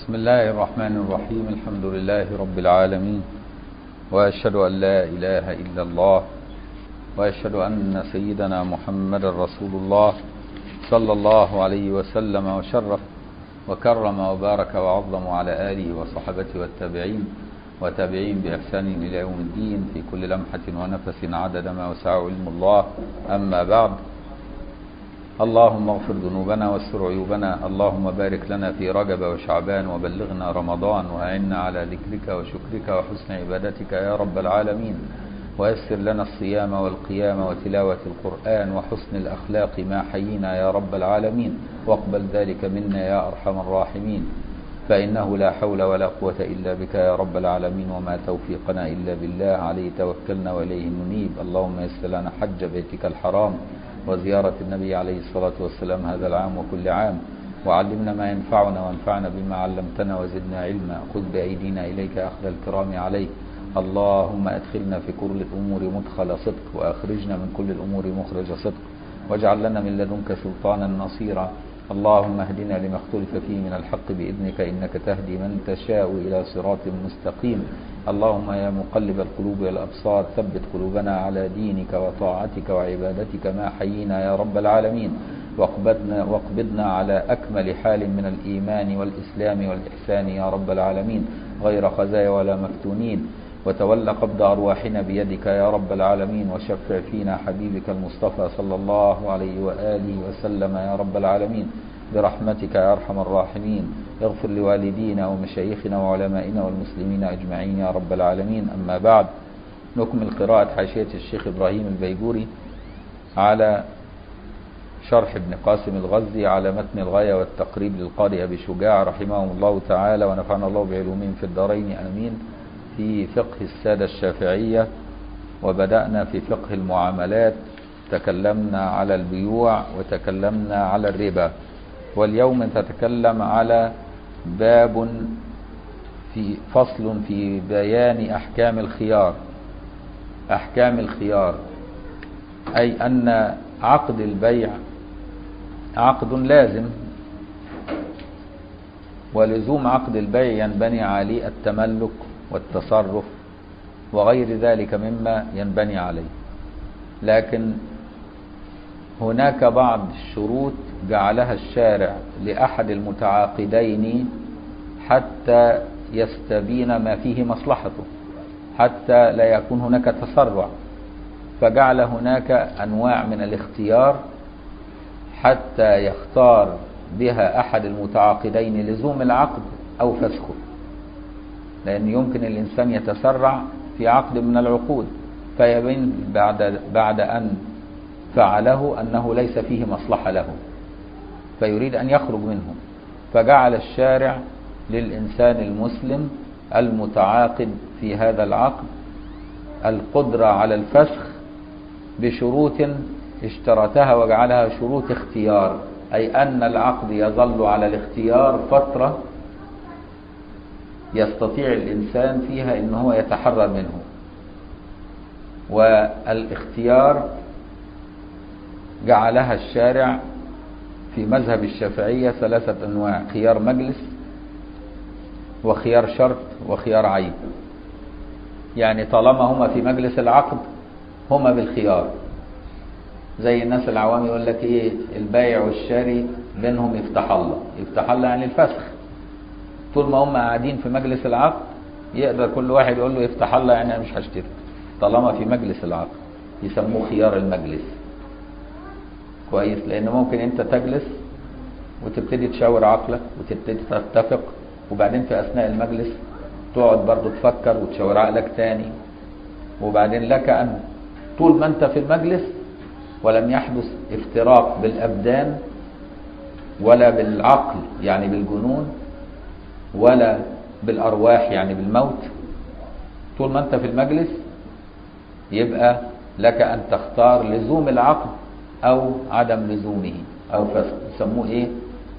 بسم الله الرحمن الرحيم الحمد لله رب العالمين وأشهد أن لا إله إلا الله وأشهد أن سيدنا محمد رسول الله صلى الله عليه وسلم وشرف وكرم وبارك وعظم على آله وصحبته والتابعين وتابعين بإحسان إلى يوم الدين في كل لمحة ونفس عدد ما وسعه علم الله أما بعد اللهم اغفر ذنوبنا واستر عيوبنا اللهم بارك لنا في رجب وشعبان وبلغنا رمضان وأعنا على ذكرك وشكرك وحسن عبادتك يا رب العالمين ويسر لنا الصيام والقيام وتلاوة القرآن وحسن الأخلاق ما حيينا يا رب العالمين واقبل ذلك منا يا أرحم الراحمين فإنه لا حول ولا قوة إلا بك يا رب العالمين وما توفيقنا إلا بالله عليه توكلنا وإليه ننيب اللهم يسر لنا حج بيتك الحرام وزيارة النبي عليه الصلاة والسلام هذا العام وكل عام وعلمنا ما ينفعنا وانفعنا بما علمتنا وزدنا علما خذ بأيدينا إليك أخذ الكرام عليك اللهم أدخلنا في كل الأمور مدخل صدق وأخرجنا من كل الأمور مخرج صدق واجعل لنا من لدنك سلطانا نصيرا اللهم اهدنا لما اختلف فيه من الحق بإذنك إنك تهدي من تشاء إلى صراط مستقيم اللهم يا مقلب القلوب والأبصار ثبت قلوبنا على دينك وطاعتك وعبادتك ما حيينا يا رب العالمين واقبضنا, واقبضنا على أكمل حال من الإيمان والإسلام والإحسان يا رب العالمين غير خزايا ولا مفتونين وتول قبض أرواحنا بيدك يا رب العالمين وشفع فينا حبيبك المصطفى صلى الله عليه وآله وسلم يا رب العالمين برحمتك يا أرحم الراحمين اغفر لوالدينا ومشايخنا وعلمائنا والمسلمين أجمعين يا رب العالمين أما بعد نكمل قراءة حاشية الشيخ إبراهيم البيجوري على شرح ابن قاسم الغزي على متن الغاية والتقريب للقارئ أبي شجاع رحمهم الله تعالى ونفعنا الله بعلومهم في الدارين أمين في فقه السادة الشافعية وبدأنا في فقه المعاملات تكلمنا على البيوع وتكلمنا على الربا واليوم تتكلم على باب في فصل في بيان أحكام الخيار أحكام الخيار أي أن عقد البيع عقد لازم ولزوم عقد البيع ينبني عليه التملك والتصرف وغير ذلك مما ينبني عليه لكن هناك بعض الشروط جعلها الشارع لأحد المتعاقدين حتى يستبين ما فيه مصلحته حتى لا يكون هناك تسرع فجعل هناك أنواع من الاختيار حتى يختار بها أحد المتعاقدين لزوم العقد أو فسخه لأن يمكن الإنسان يتسرع في عقد من العقود فيبين بعد, بعد أن فعله أنه ليس فيه مصلحة له فيريد أن يخرج منه فجعل الشارع للإنسان المسلم المتعاقد في هذا العقد القدرة على الفسخ بشروط اشترطها وجعلها شروط اختيار أي أن العقد يظل على الاختيار فترة يستطيع الإنسان فيها إن هو يتحرر منه والاختيار جعلها الشارع في مذهب الشافعية ثلاثة أنواع خيار مجلس وخيار شرط وخيار عيب يعني طالما هما في مجلس العقد هما بالخيار زي الناس العوام يقول لك ايه البايع والشاري بينهم يفتح الله يفتح الله يعني الفسخ طول ما هم قاعدين في مجلس العقد يقدر كل واحد يقول له يفتح الله يعني انا مش هشتري طالما في مجلس العقد يسموه خيار المجلس كويس لان ممكن انت تجلس وتبتدي تشاور عقلك وتبتدي تتفق وبعدين في اثناء المجلس تقعد برضه تفكر وتشاور عقلك تاني وبعدين لك ان طول ما انت في المجلس ولم يحدث افتراق بالابدان ولا بالعقل يعني بالجنون ولا بالأرواح يعني بالموت طول ما أنت في المجلس يبقى لك أن تختار لزوم العقد أو عدم لزومه أو يسموه إيه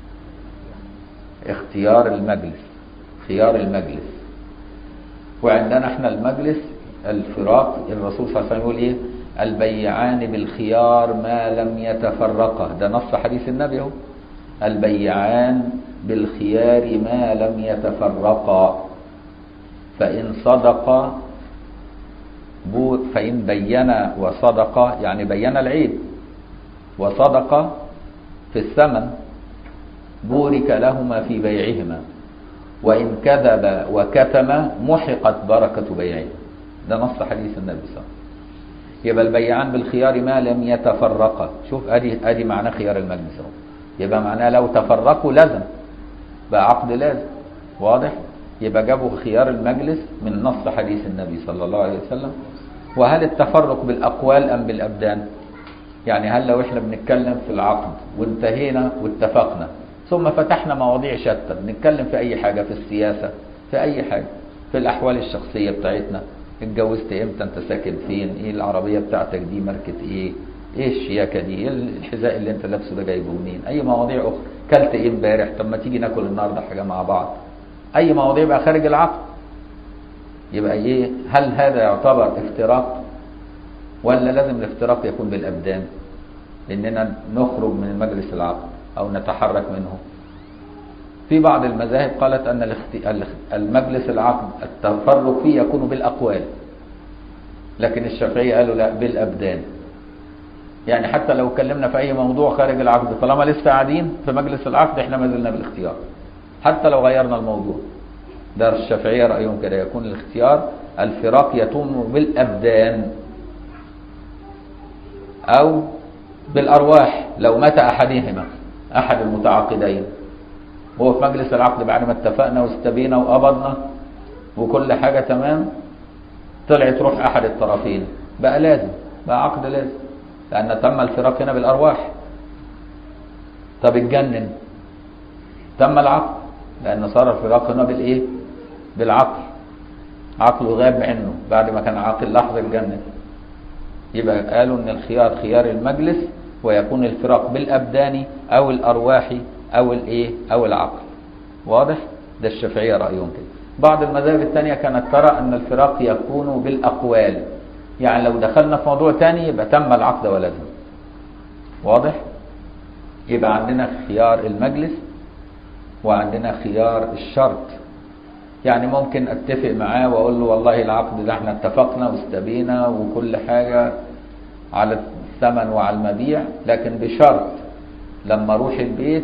اختيار المجلس خيار المجلس وعندنا احنا المجلس الفراق الرسول صلى الله عليه وسلم يقول ايه البيعان بالخيار ما لم يتفرقا ده نص حديث النبي اهو البيعان بالخيار ما لم يتفرقا فإن صدقا بو فإن بين وصدق يعني بين العيب وصدق في الثمن بورك لهما في بيعهما وإن كذب وكتم محقت بركة بيعهما ده نص حديث النبي صلى الله عليه وسلم يبقى البيعان بالخيار ما لم يتفرقا شوف ادي ادي معناه خيار المجلس اهو يبقى معناه لو تفرقوا لازم بقى عقد لازم واضح يبقى جابوا خيار المجلس من نص حديث النبي صلى الله عليه وسلم وهل التفرق بالاقوال ام بالابدان يعني هل لو احنا بنتكلم في العقد وانتهينا واتفقنا ثم فتحنا مواضيع شتى بنتكلم في اي حاجه في السياسه في اي حاجه في الاحوال الشخصيه بتاعتنا اتجوزت امتى انت ساكن فين ايه العربيه بتاعتك دي ماركه ايه ايه الشياكه دي ايه الحذاء اللي انت لابسه ده جايبه منين اي مواضيع اخرى كلت ايه امبارح طب ما تيجي ناكل النهارده حاجه مع بعض اي مواضيع بقى خارج العقد يبقى ايه هل هذا يعتبر افتراق ولا لازم الافتراق يكون بالابدان اننا نخرج من مجلس العقد او نتحرك منه في بعض المذاهب قالت ان المجلس العقد التفرق فيه يكون بالاقوال لكن الشافعيه قالوا لا بالابدان يعني حتى لو اتكلمنا في اي موضوع خارج العقد طالما لسه قاعدين في مجلس العقد احنا ما زلنا بالاختيار حتى لو غيرنا الموضوع ده الشافعيه رايهم كده يكون الاختيار الفراق يتم بالابدان او بالارواح لو مات احدهما احد المتعاقدين هو في مجلس العقد بعد ما اتفقنا واستبينا وقبضنا وكل حاجه تمام طلعت روح احد الطرفين بقى لازم بقى عقد لازم لان تم الفراق هنا بالارواح طب اتجنن تم العقد لان صار الفراق هنا بالايه بالعقل عقله غاب عنه بعد ما كان عاقل لحظه اتجنن يبقى قالوا ان الخيار خيار المجلس ويكون الفراق بالابدان او الارواح او الايه او العقل واضح ده الشافعيه رايهم كده بعض المذاهب الثانيه كانت ترى ان الفراق يكون بالاقوال يعني لو دخلنا في موضوع تاني يبقى تم العقد ولازم واضح يبقى عندنا خيار المجلس وعندنا خيار الشرط يعني ممكن اتفق معاه واقول له والله العقد ده احنا اتفقنا واستبينا وكل حاجه على الثمن وعلى المبيع لكن بشرط لما اروح البيت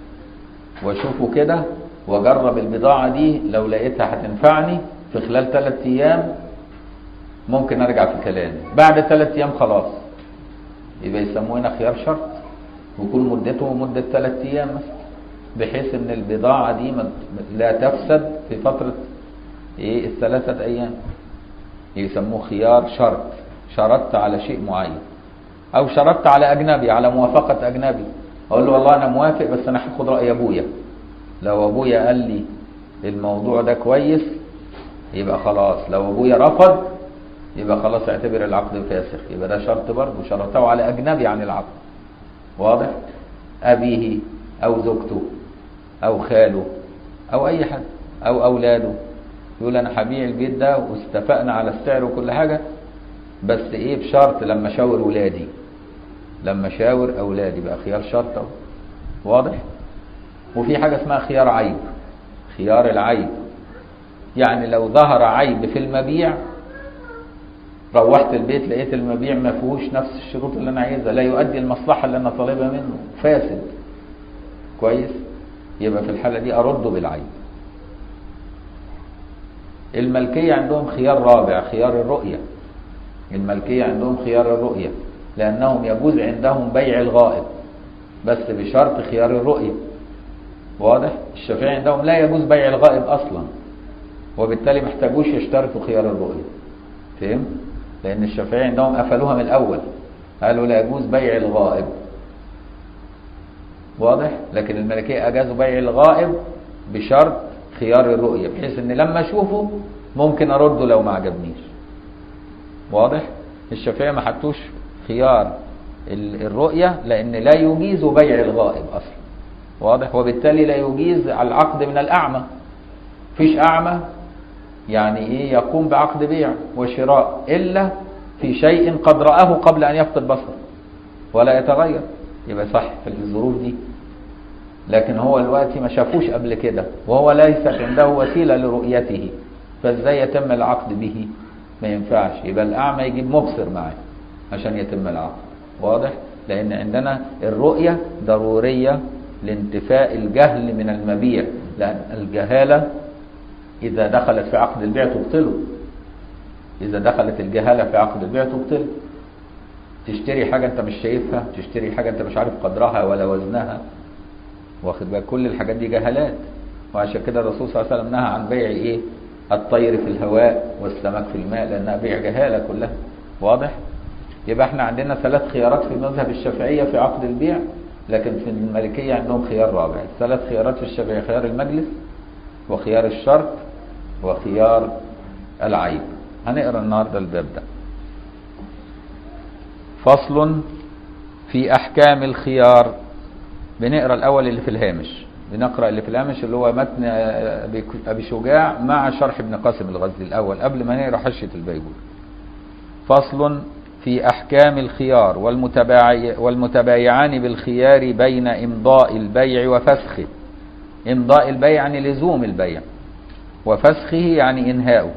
واشوفه كده واجرب البضاعه دي لو لقيتها هتنفعني في خلال ثلاث ايام ممكن ارجع في كلامي بعد ثلاث ايام خلاص يبقى يسموه هنا خيار شرط ويكون مدته مده ثلاث ايام مثلا بحيث ان البضاعه دي لا تفسد في فتره ايه الثلاثه ايام يسموه خيار شرط شرطت على شيء معين او شرطت على اجنبي على موافقه اجنبي اقول له والله انا موافق بس انا هاخد راي ابويا لو ابويا قال لي الموضوع ده كويس يبقى خلاص لو ابويا رفض يبقى خلاص اعتبر العقد فاسخ يبقى ده شرط برضه شرطه على اجنبي عن العقد واضح ابيه او زوجته او خاله او اي حد او اولاده يقول انا هبيع البيت ده واستفقنا على السعر وكل حاجه بس ايه بشرط لما اشاور ولادي لما اشاور اولادي بقى خيار شرط اهو واضح وفي حاجه اسمها خيار عيب خيار العيب يعني لو ظهر عيب في المبيع روحت البيت لقيت المبيع ما فيهوش نفس الشروط اللي انا عايزها لا يؤدي المصلحه اللي انا طالبها منه فاسد كويس يبقى في الحاله دي ارده بالعيب الملكيه عندهم خيار رابع خيار الرؤيه الملكيه عندهم خيار الرؤيه لانهم يجوز عندهم بيع الغائب بس بشرط خيار الرؤيه واضح الشافعي عندهم لا يجوز بيع الغائب اصلا وبالتالي محتاجوش يشترطوا خيار الرؤيه فهم لان الشافعي عندهم قفلوها من الاول قالوا لا يجوز بيع الغائب واضح لكن الملكيه اجازوا بيع الغائب بشرط خيار الرؤيه بحيث ان لما اشوفه ممكن ارده لو ما عجبنيش واضح الشافعيه ما حطوش خيار الرؤيه لان لا يجيز بيع الغائب اصلا واضح وبالتالي لا يجيز العقد من الاعمى فيش اعمى يعني ايه يقوم بعقد بيع وشراء الا في شيء قد رآه قبل ان يفقد بصره ولا يتغير يبقى صح في الظروف دي لكن هو دلوقتي ما شافوش قبل كده وهو ليست عنده وسيله لرؤيته فازاي يتم العقد به ما ينفعش يبقى الاعمى يجيب مبصر معاه عشان يتم العقد واضح لان عندنا الرؤيه ضروريه لانتفاء الجهل من المبيع لان الجهاله اذا دخلت في عقد البيع تبطله اذا دخلت الجهاله في عقد البيع تبطله تشتري حاجه انت مش شايفها تشتري حاجه انت مش عارف قدرها ولا وزنها واخد بالك كل الحاجات دي جهالات وعشان كده الرسول صلى الله عليه وسلم نهى عن بيع ايه الطير في الهواء والسمك في الماء لانها بيع جهاله كلها واضح يبقى احنا عندنا ثلاث خيارات في المذهب الشافعيه في عقد البيع لكن في المالكيه عندهم خيار رابع ثلاث خيارات في الشافعيه خيار المجلس وخيار الشرط وخيار العيب هنقرا النهارده الباب ده فصل في احكام الخيار بنقرا الاول اللي في الهامش بنقرا اللي في الهامش اللي هو متن ابي شجاع مع شرح ابن قاسم الغزي الاول قبل ما نقرا حشه البيجور فصل في احكام الخيار والمتبايع والمتبايعان بالخيار بين امضاء البيع وفسخه امضاء البيع يعني لزوم البيع وفسخه يعني انهاؤه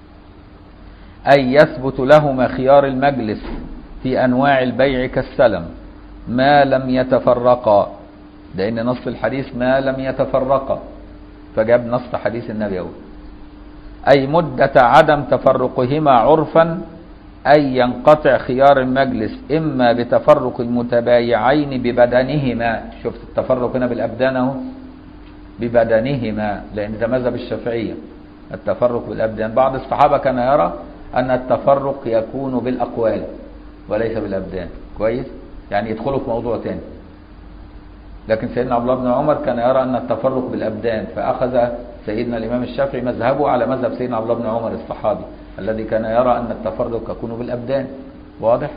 اي يثبت لهما خيار المجلس في انواع البيع كالسلم ما لم يتفرقا لان نص الحديث ما لم يتفرقا فجاب نص حديث النبي أول. اي مده عدم تفرقهما عرفا اي ينقطع خيار المجلس اما بتفرق المتبايعين ببدنهما شفت التفرق هنا بالابدان اهو ببدنهما لان ده مذهب الشافعيه التفرق بالابدان بعض الصحابه كان يرى ان التفرق يكون بالاقوال وليس بالابدان كويس يعني يدخلوا في موضوع تاني لكن سيدنا عبد الله بن عمر كان يرى ان التفرق بالابدان فاخذ سيدنا الامام الشافعي مذهبه على مذهب سيدنا عبد الله بن عمر الصحابي الذي كان يرى ان التفرق يكون بالابدان واضح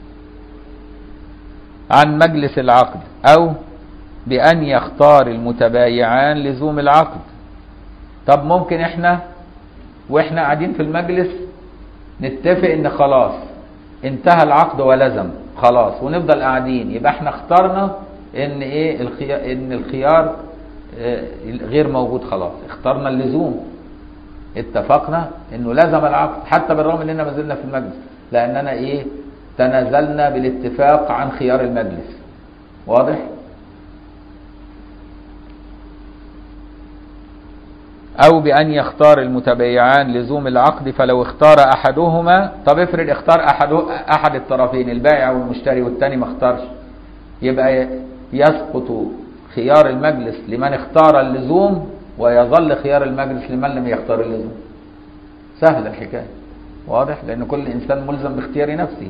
عن مجلس العقد او بان يختار المتبايعان لزوم العقد طب ممكن احنا واحنا قاعدين في المجلس نتفق ان خلاص انتهى العقد ولزم خلاص ونفضل قاعدين يبقى احنا اخترنا ان ايه الخيار ان الخيار اه غير موجود خلاص اخترنا اللزوم اتفقنا انه لزم العقد حتى بالرغم اننا ما زلنا في المجلس لاننا ايه تنازلنا بالاتفاق عن خيار المجلس واضح أو بأن يختار المتبايعان لزوم العقد فلو اختار أحدهما طب افرض اختار أحد أحد الطرفين البائع والمشتري والتاني ما اختارش يبقى يسقط خيار المجلس لمن اختار اللزوم ويظل خيار المجلس لمن لم يختار اللزوم سهل الحكاية واضح لأن كل إنسان ملزم باختيار نفسه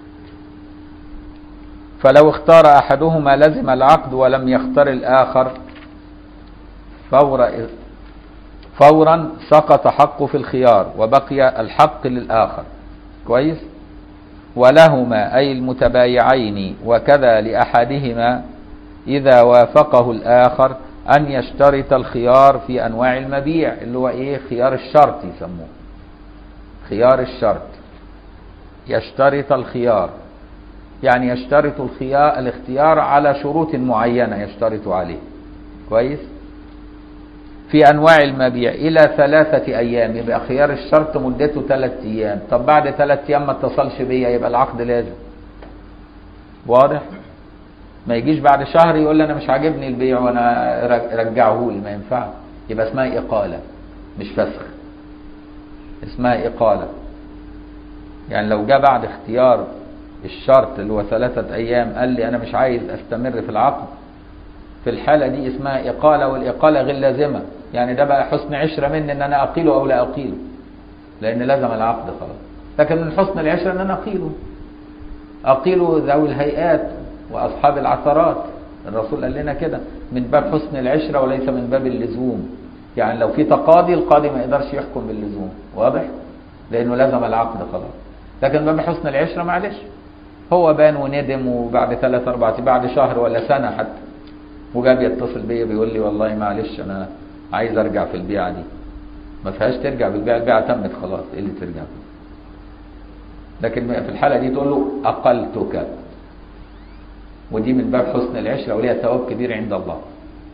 فلو اختار أحدهما لزم العقد ولم يختار الآخر فور فورا سقط حقه في الخيار وبقي الحق للآخر كويس ولهما أي المتبايعين وكذا لأحدهما إذا وافقه الآخر أن يشترط الخيار في أنواع المبيع اللي هو إيه خيار الشرط يسموه خيار الشرط يشترط الخيار يعني يشترط الخيار الاختيار على شروط معينة يشترط عليه كويس في انواع المبيع الى ثلاثة ايام يبقى خيار الشرط مدته ثلاث ايام طب بعد ثلاث ايام ما اتصلش بيا يبقى العقد لازم واضح ما يجيش بعد شهر يقول لي انا مش عاجبني البيع وانا رجعه لي ما ينفعش يبقى اسمها اقالة مش فسخ اسمها اقالة يعني لو جاء بعد اختيار الشرط اللي هو ثلاثة ايام قال لي انا مش عايز استمر في العقد في الحالة دي اسمها إقالة والإقالة غير لازمة يعني ده بقى حسن عشرة مني إن أنا أقيله أو لا أقيله لأن لازم العقد خلاص لكن من حسن العشرة إن أنا أقيله أقيله ذوي الهيئات وأصحاب العثرات الرسول قال لنا كده من باب حسن العشرة وليس من باب اللزوم يعني لو في تقاضي القاضي ما يقدرش يحكم باللزوم واضح لأنه لازم العقد خلاص لكن باب حسن العشرة معلش هو بان وندم وبعد ثلاث أربعة بعد شهر ولا سنة حتى وجا بيتصل بيا بيقول لي والله معلش انا عايز ارجع في البيعه دي ما فيهاش ترجع بالبيعه البيعه تمت خلاص ايه اللي ترجع لكن في الحاله دي تقول له اقلتك ودي من باب حسن العشره وليها ثواب كبير عند الله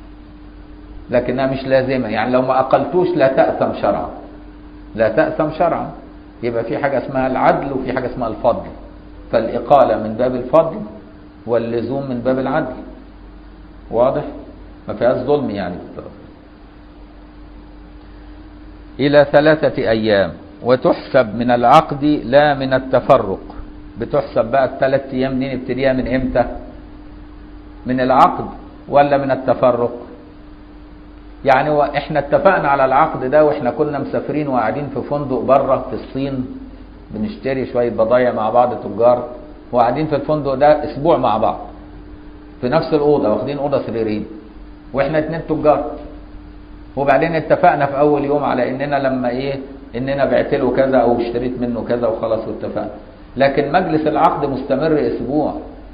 لكنها مش لازمة يعني لو ما أقلتوش لا تأثم شرعا لا تأثم شرعا يبقى في حاجة اسمها العدل وفي حاجة اسمها الفضل فالإقالة من باب الفضل واللزوم من باب العدل واضح ما فيهاش ظلم يعني إلى ثلاثة أيام وتحسب من العقد لا من التفرق بتحسب بقى الثلاث أيام دي نبتديها من إمتى من العقد ولا من التفرق يعني و- احنا اتفقنا على العقد ده واحنا كنا مسافرين وقاعدين في فندق بره في الصين بنشتري شويه بضايع مع بعض تجار وقاعدين في الفندق ده اسبوع مع بعض في نفس الاوضه واخدين اوضه سريرين واحنا اتنين تجار وبعدين اتفقنا في اول يوم على اننا لما ايه اننا بعت له كذا او اشتريت منه كذا وخلاص واتفقنا لكن مجلس العقد مستمر اسبوع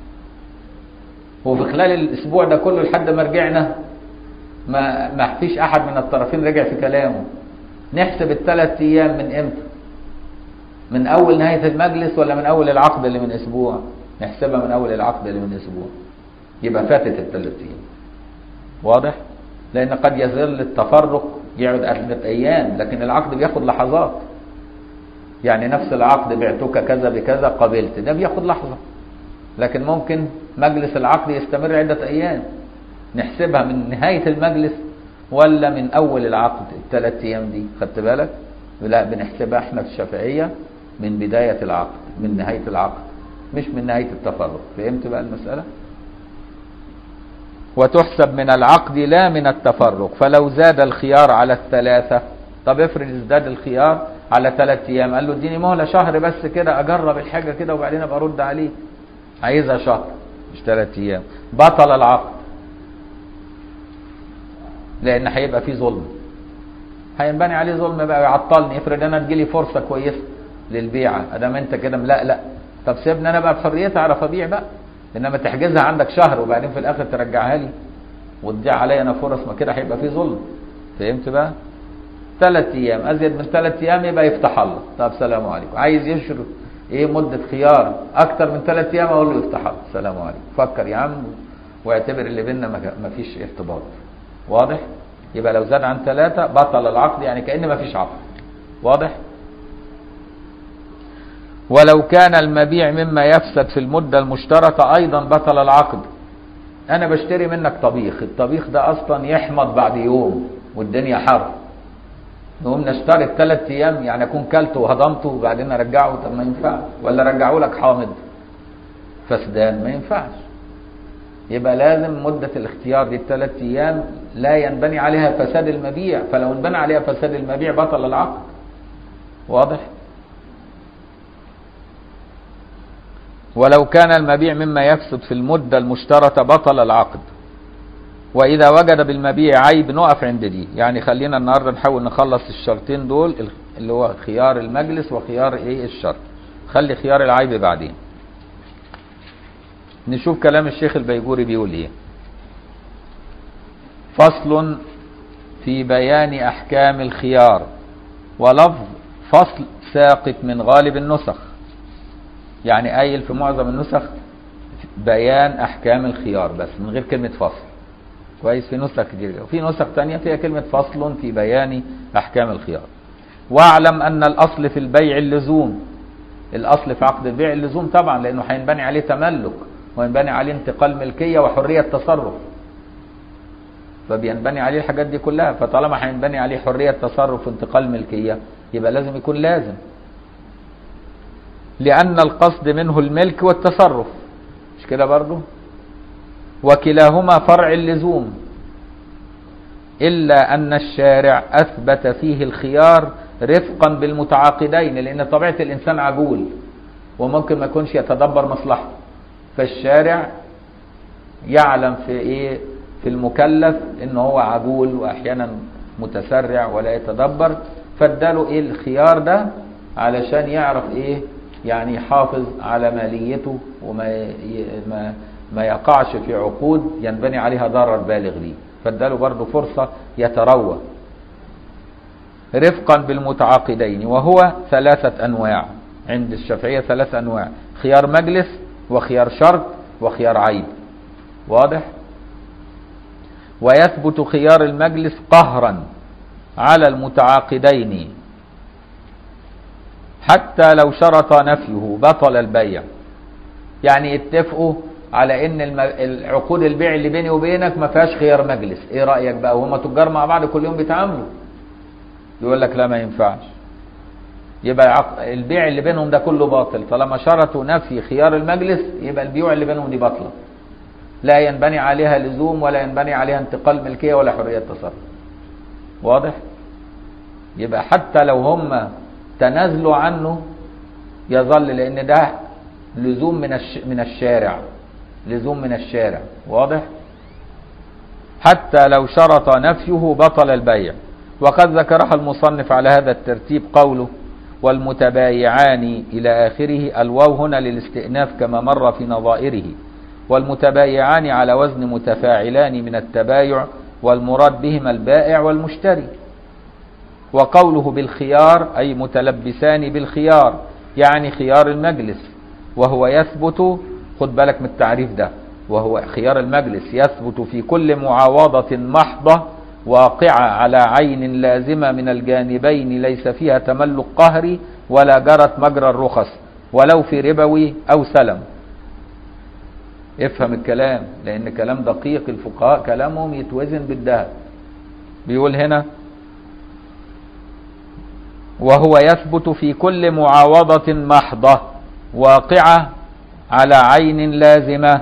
وفي خلال الاسبوع ده كله لحد ما رجعنا ما ما فيش احد من الطرفين رجع في كلامه نحسب الثلاث ايام من امتى من اول نهايه المجلس ولا من اول العقد اللي من اسبوع نحسبها من اول العقد اللي من اسبوع يبقى فاتت الثلاث ايام واضح لان قد يظل التفرق يقعد عدة ايام لكن العقد بياخد لحظات يعني نفس العقد بعتك كذا بكذا قبلت ده بياخد لحظه لكن ممكن مجلس العقد يستمر عده ايام نحسبها من نهاية المجلس ولا من أول العقد الثلاث أيام دي خدت بالك؟ لا بنحسبها احنا في الشافعية من بداية العقد من نهاية العقد مش من نهاية التفرق فهمت بقى المسألة؟ وتحسب من العقد لا من التفرق فلو زاد الخيار على الثلاثة طب افرض ازداد الخيار على ثلاث أيام قال له اديني مهلة شهر بس كده أجرب الحاجة كده وبعدين أبقى أرد عليه عايزها شهر مش ثلاث أيام بطل العقد لان هيبقى فيه ظلم هينبني عليه ظلم بقى يعطلني افرض انا تجيلي فرصه كويسه للبيعه ادام انت كده لا لا طب سيبني انا بقى بحريتي اعرف ابيع بقى انما تحجزها عندك شهر وبعدين في الاخر ترجعها لي وتضيع عليا انا فرص ما كده هيبقى فيه ظلم فهمت بقى ثلاث ايام ازيد من ثلاث ايام يبقى يفتح الله طب سلام عليكم عايز يشرب ايه مده خيار اكتر من ثلاث ايام اقول له يفتح الله سلام عليكم فكر يا عم واعتبر اللي بيننا ما فيش ارتباط واضح يبقى لو زاد عن ثلاثة بطل العقد يعني كأن ما فيش عقد واضح ولو كان المبيع مما يفسد في المدة المشتركة أيضا بطل العقد أنا بشتري منك طبيخ الطبيخ ده أصلا يحمض بعد يوم والدنيا حر نقوم نشتري ثلاث أيام يعني أكون كلته وهضمته وبعدين أرجعه طب ما ينفعش ولا أرجعه لك حامض فسدان ما ينفعش يبقى لازم مدة الاختيار دي الثلاث أيام لا ينبني عليها فساد المبيع فلو انبنى عليها فساد المبيع بطل العقد واضح ولو كان المبيع مما يفسد في المدة المشتركة بطل العقد وإذا وجد بالمبيع عيب نقف عند دي يعني خلينا النهاردة نحاول نخلص الشرطين دول اللي هو خيار المجلس وخيار ايه الشرط خلي خيار العيب بعدين نشوف كلام الشيخ البيجوري بيقول ايه فصل في بيان احكام الخيار ولفظ فصل ساقط من غالب النسخ يعني قايل في معظم النسخ بيان احكام الخيار بس من غير كلمة فصل كويس في نسخ كتير وفي نسخ تانية فيها كلمة فصل في بيان احكام الخيار واعلم ان الاصل في البيع اللزوم الاصل في عقد البيع اللزوم طبعا لانه هينبني عليه تملك وينبني عليه انتقال ملكيه وحريه تصرف فبينبني عليه الحاجات دي كلها فطالما هينبني عليه حريه تصرف وانتقال ملكيه يبقى لازم يكون لازم لان القصد منه الملك والتصرف مش كده برضو وكلاهما فرع اللزوم الا ان الشارع اثبت فيه الخيار رفقا بالمتعاقدين لان طبيعه الانسان عجول وممكن ما يكونش يتدبر مصلحته فالشارع يعلم في ايه في المكلف ان هو عجول واحيانا متسرع ولا يتدبر فاداله ايه الخيار ده علشان يعرف ايه يعني يحافظ على ماليته وما ما ما يقعش في عقود ينبني عليها ضرر بالغ ليه فاداله برضه فرصة يتروى رفقا بالمتعاقدين وهو ثلاثة أنواع عند الشافعية ثلاث أنواع خيار مجلس وخيار شرط وخيار عيب واضح ويثبت خيار المجلس قهرا على المتعاقدين حتى لو شرط نفيه بطل البيع يعني يتفقوا على ان الم- العقود البيع اللي بيني وبينك ما فيهاش خيار مجلس ايه رايك بقى وهم تجار مع بعض كل يوم بيتعاملوا يقول لك لا ما ينفعش يبقى العق- البيع اللي بينهم ده كله باطل طالما شرطوا نفي خيار المجلس يبقى البيوع اللي بينهم دي باطله لا ينبني عليها لزوم ولا ينبني عليها انتقال ملكيه ولا حريه تصرف واضح يبقى حتى لو هم تنازلوا عنه يظل لان ده لزوم من الش... من الشارع لزوم من الشارع واضح حتى لو شرط نفيه بطل البيع وقد ذكرها المصنف على هذا الترتيب قوله والمتبايعان إلى آخره الواو هنا للاستئناف كما مر في نظائره والمتبايعان على وزن متفاعلان من التبايع والمراد بهما البائع والمشتري وقوله بالخيار أي متلبسان بالخيار يعني خيار المجلس وهو يثبت خد بالك من التعريف ده وهو خيار المجلس يثبت في كل معاوضة محضة واقعة على عين لازمة من الجانبين ليس فيها تملك قهري ولا جرت مجرى الرخص ولو في ربوي أو سلم افهم الكلام لأن كلام دقيق الفقهاء كلامهم يتوزن بالذهب بيقول هنا وهو يثبت في كل معاوضة محضة واقعة على عين لازمة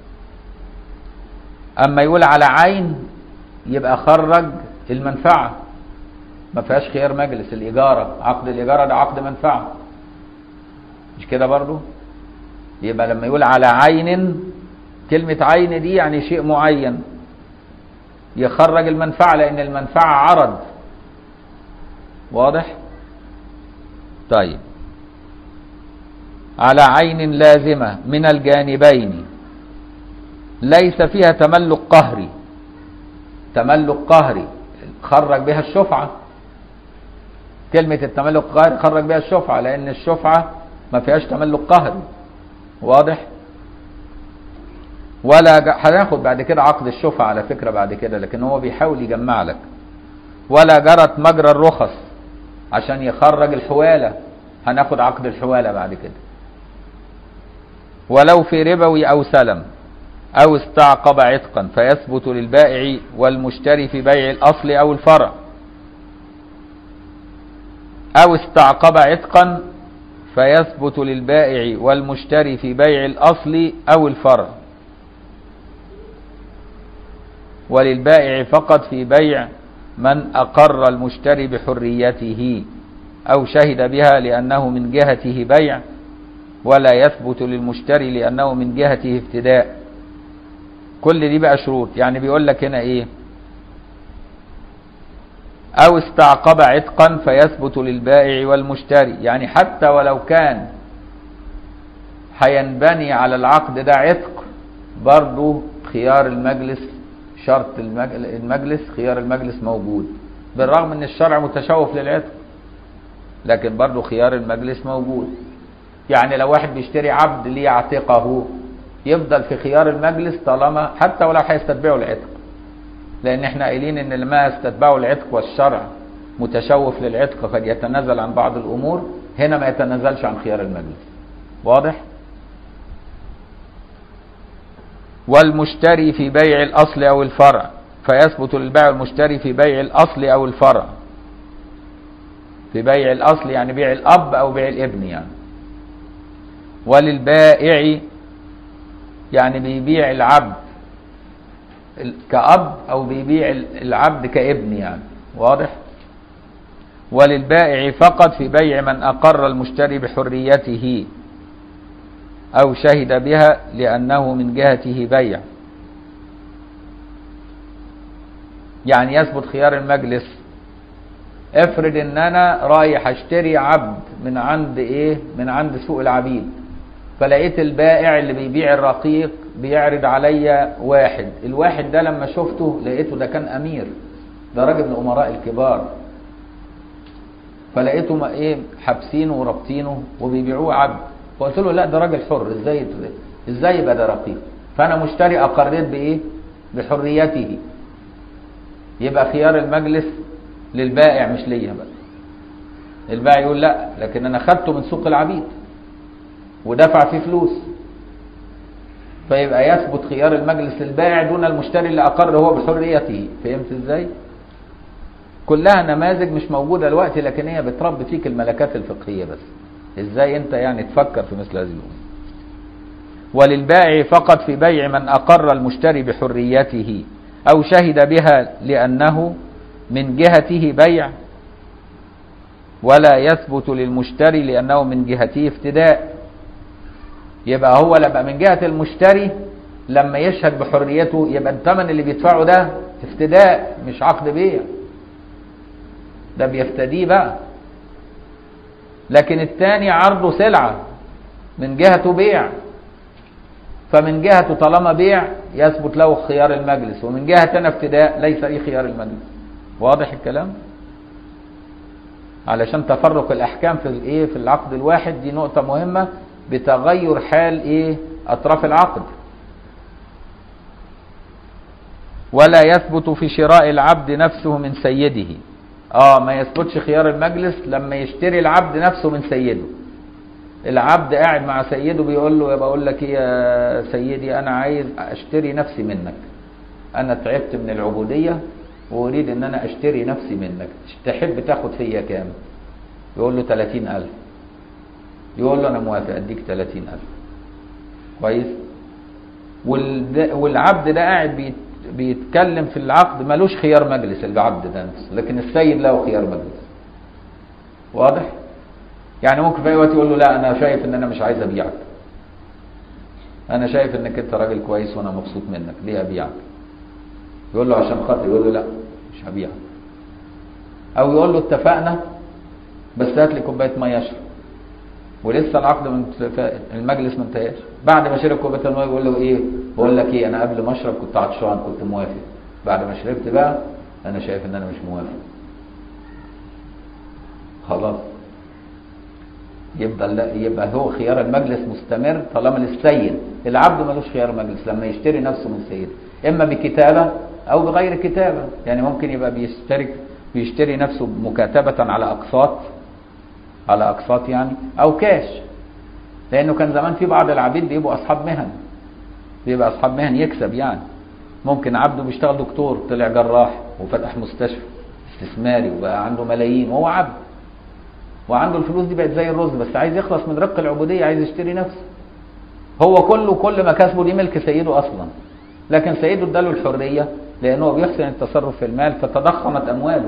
أما يقول على عين يبقى خرج المنفعة ما فيهاش خيار مجلس الإجارة عقد الإجارة ده عقد منفعة مش كده برضو يبقى لما يقول على عين كلمة عين دي يعني شيء معين يخرج المنفعة لأن المنفعة عرض واضح طيب على عين لازمة من الجانبين ليس فيها تملك قهري تملك قهري خرج بها الشفعة كلمة التملك القهري خرج بها الشفعة لأن الشفعة ما فيهاش تملك قهري واضح ولا ج- هناخد بعد كده عقد الشفعة على فكرة بعد كده لكن هو بيحاول يجمع لك ولا جرت مجرى الرخص عشان يخرج الحوالة هناخد عقد الحوالة بعد كده ولو في ربوي أو سلم أو استعقب عتقا فيثبت للبائع والمشتري في بيع الأصل أو الفرع أو استعقب عتقا فيثبت للبائع والمشتري في بيع الأصل أو الفرع وللبائع فقط في بيع من أقر المشتري بحريته أو شهد بها لأنه من جهته بيع ولا يثبت للمشتري لأنه من جهته ابتداء كل دي بقى شروط يعني بيقول لك هنا ايه او استعقب عتقا فيثبت للبائع والمشتري يعني حتى ولو كان هينبني على العقد ده عتق برضه خيار المجلس شرط المج- المجلس خيار المجلس موجود بالرغم ان الشرع متشوف للعتق لكن برضه خيار المجلس موجود يعني لو واحد بيشتري عبد ليعتقه يفضل في خيار المجلس طالما حتى ولو هيستتبعه العتق لان احنا قايلين ان اللي ما يستتبعه العتق والشرع متشوف للعتق قد يتنازل عن بعض الامور هنا ما يتنازلش عن خيار المجلس واضح والمشتري في بيع الاصل او الفرع فيثبت للبائع والمشتري في بيع الاصل او الفرع في بيع الاصل يعني بيع الاب او بيع الابن يعني وللبائع يعني بيبيع العبد ال- كأب أو بيبيع ال- العبد كابن يعني واضح وللبائع فقط في بيع من أقر المشتري بحريته أو شهد بها لأنه من جهته بيع يعني يثبت خيار المجلس افرض ان انا رايح اشتري عبد من عند ايه من عند سوق العبيد فلقيت البائع اللي بيبيع الرقيق بيعرض عليا واحد الواحد ده لما شفته لقيته ده كان امير ده راجل من الامراء الكبار فلقيته ما ايه حابسينه ورابطينه وبيبيعوه عبد فقلت له لا ده راجل حر ازاي يت- ازاي يبقى ده رقيق فانا مشتري اقريت بايه بحريته يبقى خيار المجلس للبائع مش ليا بقى البائع يقول لا لكن انا خدته من سوق العبيد ودفع فيه فلوس فيبقى يثبت خيار المجلس للبائع دون المشتري اللي اقر هو بحريته فهمت ازاي كلها نماذج مش موجوده دلوقتي لكن هي بتربي فيك الملكات الفقهيه بس ازاي انت يعني تفكر في مثل هذه الامور وللبائع فقط في بيع من اقر المشتري بحريته او شهد بها لانه من جهته بيع ولا يثبت للمشتري لانه من جهته افتداء يبقى هو لما من جهه المشتري لما يشهد بحريته يبقى الثمن اللي بيدفعه ده افتداء مش عقد بيع ده بيفتديه بقى لكن الثاني عرضه سلعه من جهته بيع فمن جهته طالما بيع يثبت له خيار المجلس ومن جهة أنا افتداء ليس لي خيار المجلس واضح الكلام علشان تفرق الأحكام في الايه في العقد الواحد دي نقطة مهمة بتغير حال ايه أطراف العقد ولا يثبت في شراء العبد نفسه من سيده اه ما يثبتش خيار المجلس لما يشتري العبد نفسه من سيده العبد قاعد مع سيده بيقول له بقول لك ايه يا سيدي انا عايز اشتري نفسي منك انا تعبت من العبوديه واريد ان انا اشتري نفسي منك تحب تاخد فيا كام يقول له 30000 يقول له انا موافق اديك 30000 كويس والد- والعبد ده قاعد بيت- بيتكلم في العقد ملوش خيار مجلس العبد ده نفسه لكن السيد له خيار مجلس واضح يعني ممكن في اي وقت يقول له لا انا شايف ان انا مش عايز ابيعك انا شايف انك انت راجل كويس وانا مبسوط منك ليه ابيعك يقول له عشان خاطر يقول له لا مش هبيعك او يقول له اتفقنا بس هات لي كوبايه ميه اشرب ولسه العقد من المجلس ما انتهاش بعد ما شرب كوبايه الميه يقول له ايه بقول لك ايه انا قبل ما اشرب كنت عطشان كنت موافق بعد ما شربت بقى انا شايف ان انا مش موافق خلاص يبقى لا يبقى هو خيار المجلس مستمر طالما للسيد العبد ملوش خيار مجلس لما يشتري نفسه من سيده اما بكتابه او بغير كتابه يعني ممكن يبقى بيشترك بيشتري نفسه مكاتبه على اقساط على اقساط يعني او كاش لانه كان زمان في بعض العبيد بيبقوا اصحاب مهن بيبقى اصحاب مهن يكسب يعني ممكن عبده بيشتغل دكتور طلع جراح وفتح مستشفى استثماري وبقى عنده ملايين وهو عبد وعنده الفلوس دي بقت زي الرز بس عايز يخلص من رق العبوديه عايز يشتري نفسه هو كله كل ما كسبه دي ملك سيده اصلا لكن سيده اداله الحريه لانه بيحسن التصرف في المال فتضخمت امواله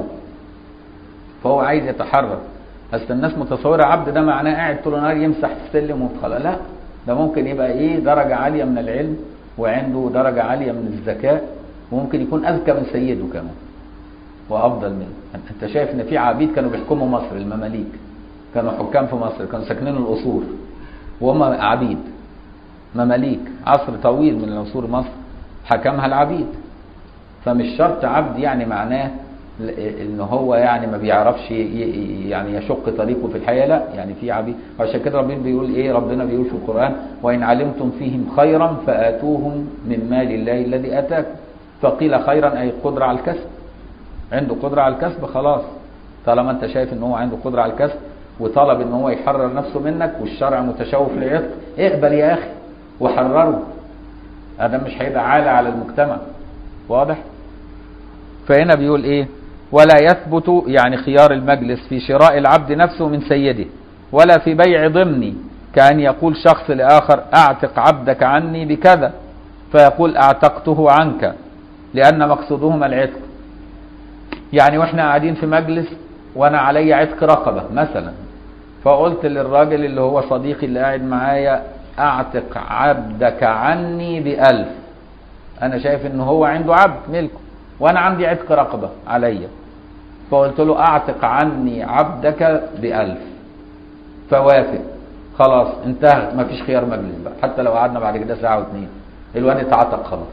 فهو عايز يتحرر اصل الناس متصوره عبد ده معناه قاعد طول النهار يمسح السلم وخلاص لا ده ممكن يبقى ايه درجه عاليه من العلم وعنده درجه عاليه من الذكاء وممكن يكون اذكى من سيده كمان وافضل منه انت شايف ان في عبيد كانوا بيحكموا مصر المماليك كانوا حكام في مصر كانوا ساكنين القصور وهم عبيد مماليك عصر طويل من عصور مصر حكمها العبيد فمش شرط عبد يعني معناه ان هو يعني ما بيعرفش ي- ي- يعني يشق طريقه في الحياه لا يعني في عبيد عشان كده ربنا بيقول ايه ربنا بيقول في القران وان علمتم فيهم خيرا فاتوهم من مال الله الذي اتاكم فقيل خيرا اي قدره على الكسب عنده قدره على الكسب خلاص طالما انت شايف ان هو عنده قدره على الكسب وطلب ان هو يحرر نفسه منك والشرع متشوف للعتق اقبل يا اخي وحرره هذا مش هيبقى عالة على المجتمع واضح فهنا بيقول ايه ولا يثبت يعني خيار المجلس في شراء العبد نفسه من سيده ولا في بيع ضمني كأن يقول شخص لآخر أعتق عبدك عني بكذا فيقول أعتقته عنك لأن مقصودهما العتق يعني واحنا قاعدين في مجلس وانا علي عتق رقبة مثلا فقلت للراجل اللي هو صديقي اللي قاعد معايا اعتق عبدك عني بألف انا شايف ان هو عنده عبد ملكه وانا عندي عتق رقبة عليا فقلت له اعتق عني عبدك بألف فوافق خلاص انتهت ما فيش خيار مجلس بقى حتى لو قعدنا بعد كده ساعة واتنين الواد اتعتق خلاص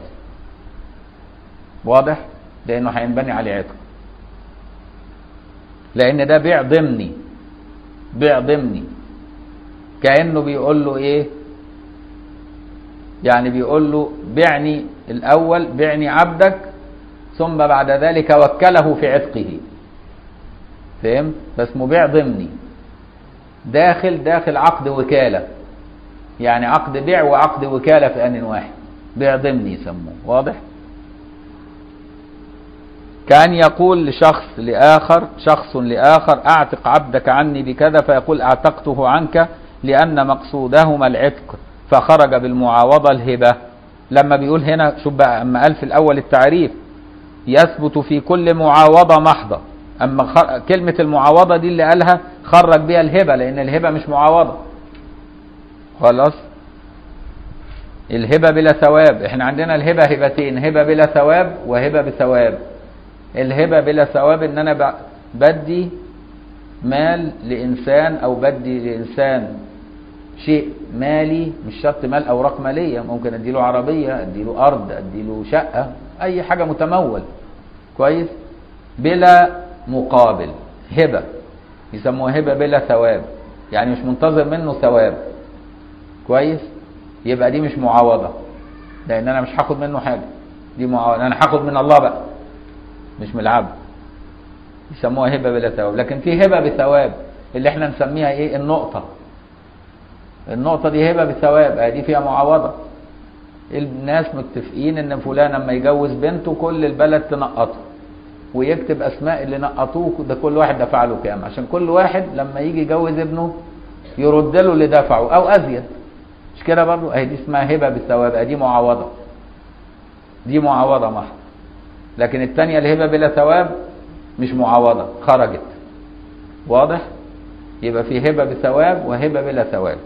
واضح لانه هينبني عليه عتق لان ده بيع ضمني بيع ضمني كانه بيقول له ايه يعني بيقول له بعني الاول بعني عبدك ثم بعد ذلك وكله في عتقه فهمت بس مبيع ضمني داخل داخل عقد وكالة يعني عقد بيع وعقد وكالة في آن واحد بيع ضمني يسموه واضح كان يقول لشخص لآخر شخص لآخر أعتق عبدك عني بكذا فيقول أعتقته عنك لأن مقصودهما العتق فخرج بالمعاوضة الهبة لما بيقول هنا شوف بقى أما قال في الأول التعريف يثبت في كل معاوضة محضة أما خر... كلمة المعاوضة دي اللي قالها خرج بيها الهبة لأن الهبة مش معاوضة خلاص الهبة بلا ثواب احنا عندنا الهبة هبتين هبة بلا ثواب وهبة بثواب الهبة بلا ثواب ان انا ب- بدي مال لانسان او بدي لانسان شيء مالي مش شرط مال اوراق ماليه ممكن اديله عربيه اديله ارض اديله شقه اي حاجه متمول كويس بلا مقابل هبه يسموها هبه بلا ثواب يعني مش منتظر منه ثواب كويس يبقى دي مش معاوضه لان انا مش هاخد منه حاجه دي معاوضه انا هاخد من الله بقى مش من العبد يسموها هبه بلا ثواب لكن في هبه بثواب اللي احنا نسميها ايه النقطه النقطة دي هبة بثواب ادي فيها معاوضة الناس متفقين ان فلان لما يجوز بنته كل البلد تنقطه ويكتب اسماء اللي نقطوه ده كل واحد دفع له كام عشان كل واحد لما يجي يجوز ابنه يرد له اللي دفعه او ازيد مش كده برضه اهي دي اسمها هبة بالثواب ادي معاوضة دي معاوضة محض لكن الثانية الهبة بلا ثواب مش معاوضة خرجت واضح يبقى في هبة بثواب وهبة بلا ثواب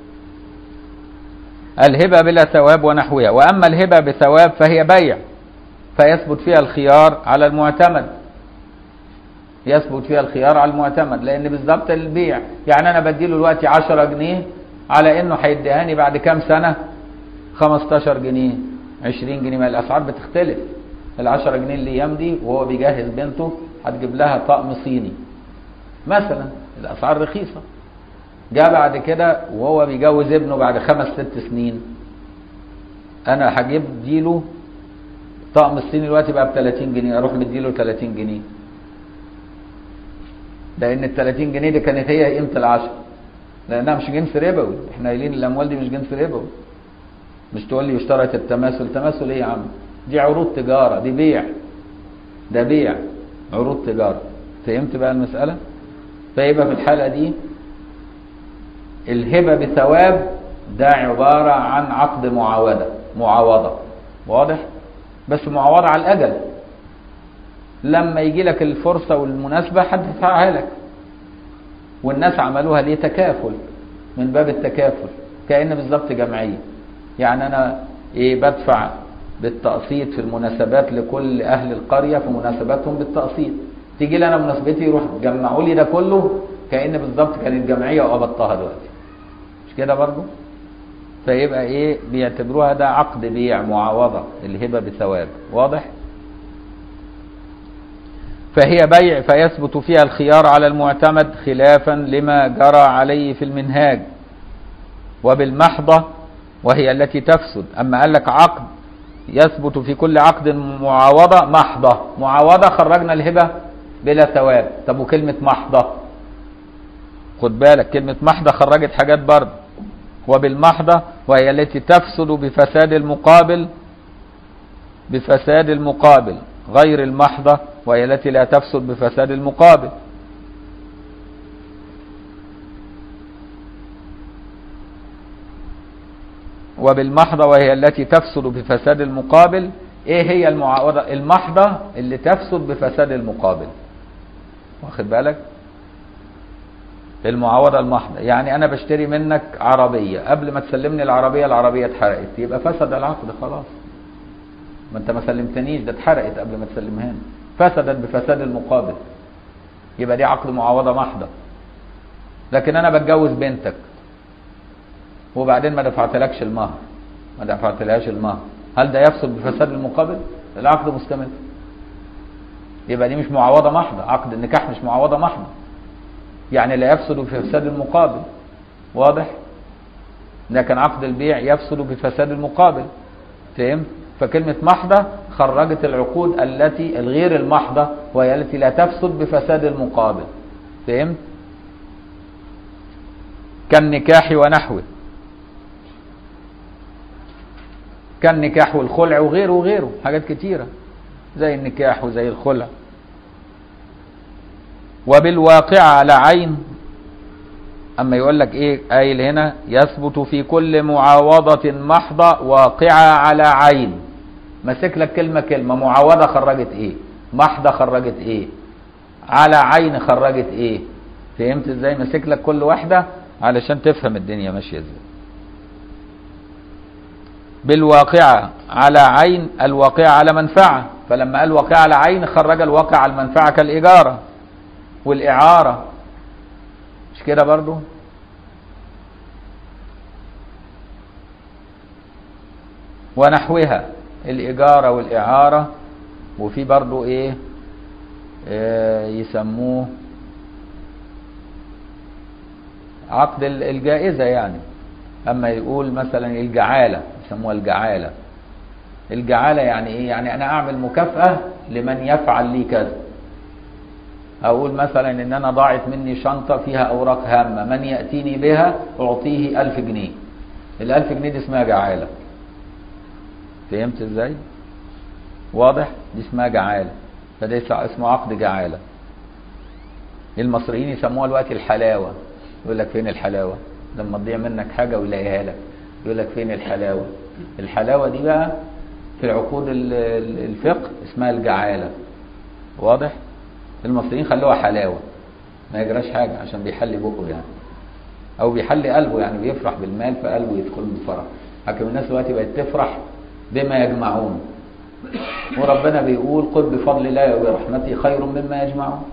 الهبة بلا ثواب ونحوها وأما الهبة بثواب فهي بيع فيثبت فيها الخيار على المعتمد يثبت فيها الخيار على المعتمد لأن بالظبط البيع يعني أنا بديله دلوقتي 10 جنيه على إنه هيديهاني بعد كام سنة 15 جنيه 20 جنيه ما الأسعار بتختلف ال 10 جنيه الأيام دي وهو بيجهز بنته هتجيب لها طقم صيني مثلا الأسعار رخيصة جاء بعد كده وهو بيجوز ابنه بعد خمس ست سنين انا هجيب ديله طقم الصيني دلوقتي بقى ب 30 جنيه اروح مديله 30 جنيه لان ال 30 جنيه دي كانت هي قيمه العشرة لانها مش جنس ربوي احنا قايلين الاموال دي مش جنس ربوي مش تقول لي اشترط التماثل تماثل ايه يا عم دي عروض تجاره دي بيع ده بيع عروض تجاره فهمت بقى المساله فيبقى في الحاله دي الهبة بثواب ده عبارة عن عقد معاودة معاوضة واضح بس معاوضة على الأجل لما يجي لك الفرصة والمناسبة حد يدفعها لك والناس عملوها ليه تكافل من باب التكافل كأن بالظبط جمعية يعني أنا إيه بدفع بالتقسيط في المناسبات لكل أهل القرية في مناسباتهم بالتقسيط تيجي لي أنا مناسبتي يروح جمعوا لي ده كله كأن بالظبط كانت جمعية وقبضتها دلوقتي مش كده برضو فيبقى ايه بيعتبروها ده عقد بيع معاوضة الهبة بثواب واضح فهي بيع فيثبت فيها الخيار على المعتمد خلافا لما جرى عليه في المنهاج وبالمحضة وهي التي تفسد أما قال لك عقد يثبت في كل عقد معاوضة محضة معاوضة خرجنا الهبة بلا ثواب طب وكلمة محضة خد بالك كلمة محضة خرجت حاجات برضه وبالمحضة وهي التي تفسد بفساد المقابل بفساد المقابل غير المحضة وهي التي لا تفسد بفساد المقابل وبالمحضة وهي التي تفسد بفساد المقابل ايه هي المعاوضة المحضة اللي تفسد بفساد المقابل واخد بالك المعاوضة المحضة يعني أنا بشتري منك عربية قبل ما تسلمني العربية العربية اتحرقت يبقى فسد العقد خلاص ما أنت ما سلمتنيش ده اتحرقت قبل ما تسلمها لي فسدت بفساد المقابل يبقى دي عقد معاوضة محضة لكن أنا بتجوز بنتك وبعدين ما دفعتلكش المهر ما دفعتلهاش المهر هل ده يفسد بفساد المقابل؟ العقد مستمر يبقى دي مش معاوضة محضة عقد النكاح مش معاوضة محضة يعني لا يفسد بفساد المقابل واضح لكن عقد البيع يفسد بفساد المقابل فهمت فكلمة محضة خرجت العقود التي الغير المحضة وهي التي لا تفسد بفساد المقابل فهمت كالنكاح ونحوه كالنكاح والخلع وغيره وغيره حاجات كتيرة زي النكاح وزي الخلع وبالواقع على عين اما يقول لك ايه قايل هنا يثبت في كل معاوضة محضة واقعة على عين ماسك لك كلمة كلمة معاوضة خرجت ايه محضة خرجت ايه على عين خرجت ايه فهمت ازاي ماسك لك كل واحدة علشان تفهم الدنيا ماشية ازاي بالواقعة على عين الواقعة على منفعة فلما قال واقعة على عين خرج الواقع على المنفعة كالإيجارة والإعارة مش كده برضو ونحوها الإيجارة والإعارة وفي برضو إيه آه يسموه عقد الجائزة يعني أما يقول مثلا الجعالة يسموها الجعالة الجعالة يعني إيه يعني أنا أعمل مكافأة لمن يفعل لي كذا أقول مثلا إن أنا ضاعت مني شنطة فيها أوراق هامة من يأتيني بها أعطيه ألف جنيه الألف جنيه دي اسمها جعالة فهمت إزاي واضح دي اسمها جعالة فده اسمه عقد جعالة المصريين يسموها الوقت الحلاوة يقول لك فين الحلاوة لما تضيع منك حاجة ويلاقيها لك يقول لك فين الحلاوة الحلاوة دي بقى في العقود الفقه اسمها الجعالة واضح المصريين خلوها حلاوة ما يجراش حاجة عشان بيحلي بقه يعني او بيحلي قلبه يعني بيفرح بالمال فقلبه يدخل بالفرح حكم الناس دلوقتي بقت تفرح بما يجمعون وربنا بيقول قل بفضل الله وبرحمته خير مما يجمعون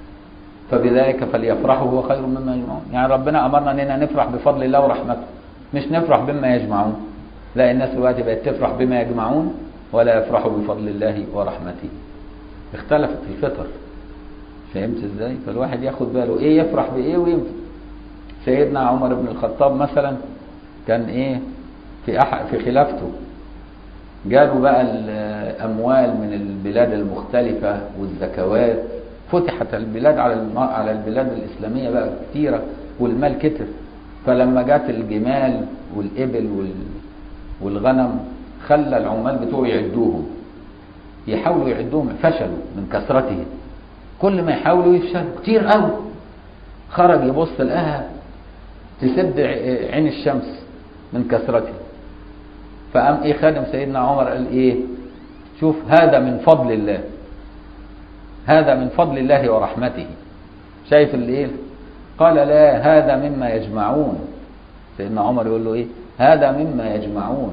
فبذلك فليفرحوا هو خير مما يجمعون يعني ربنا امرنا اننا نفرح بفضل الله ورحمته مش نفرح بما يجمعون لا الناس دلوقتي بقت تفرح بما يجمعون ولا يفرحوا بفضل الله ورحمته اختلفت الفطر فهمت ازاي فالواحد ياخد باله ايه يفرح بايه وينفع سيدنا عمر بن الخطاب مثلا كان ايه في أح في خلافته جالوا بقى الاموال من البلاد المختلفه والزكوات فتحت البلاد على على البلاد الاسلاميه بقى كتيره والمال كتر فلما جات الجمال والابل وال والغنم خلى العمال بتوعه يعدوهم يحاولوا يعدوهم فشلوا من كثرتهم كل ما يحاولوا يفشلوا كتير قوي خرج يبص لقاها تسد عين الشمس من كثرتها فقام ايه خادم سيدنا عمر قال ايه شوف هذا من فضل الله هذا من فضل الله ورحمته شايف الايه قال لا هذا مما يجمعون سيدنا عمر يقول له ايه هذا مما يجمعون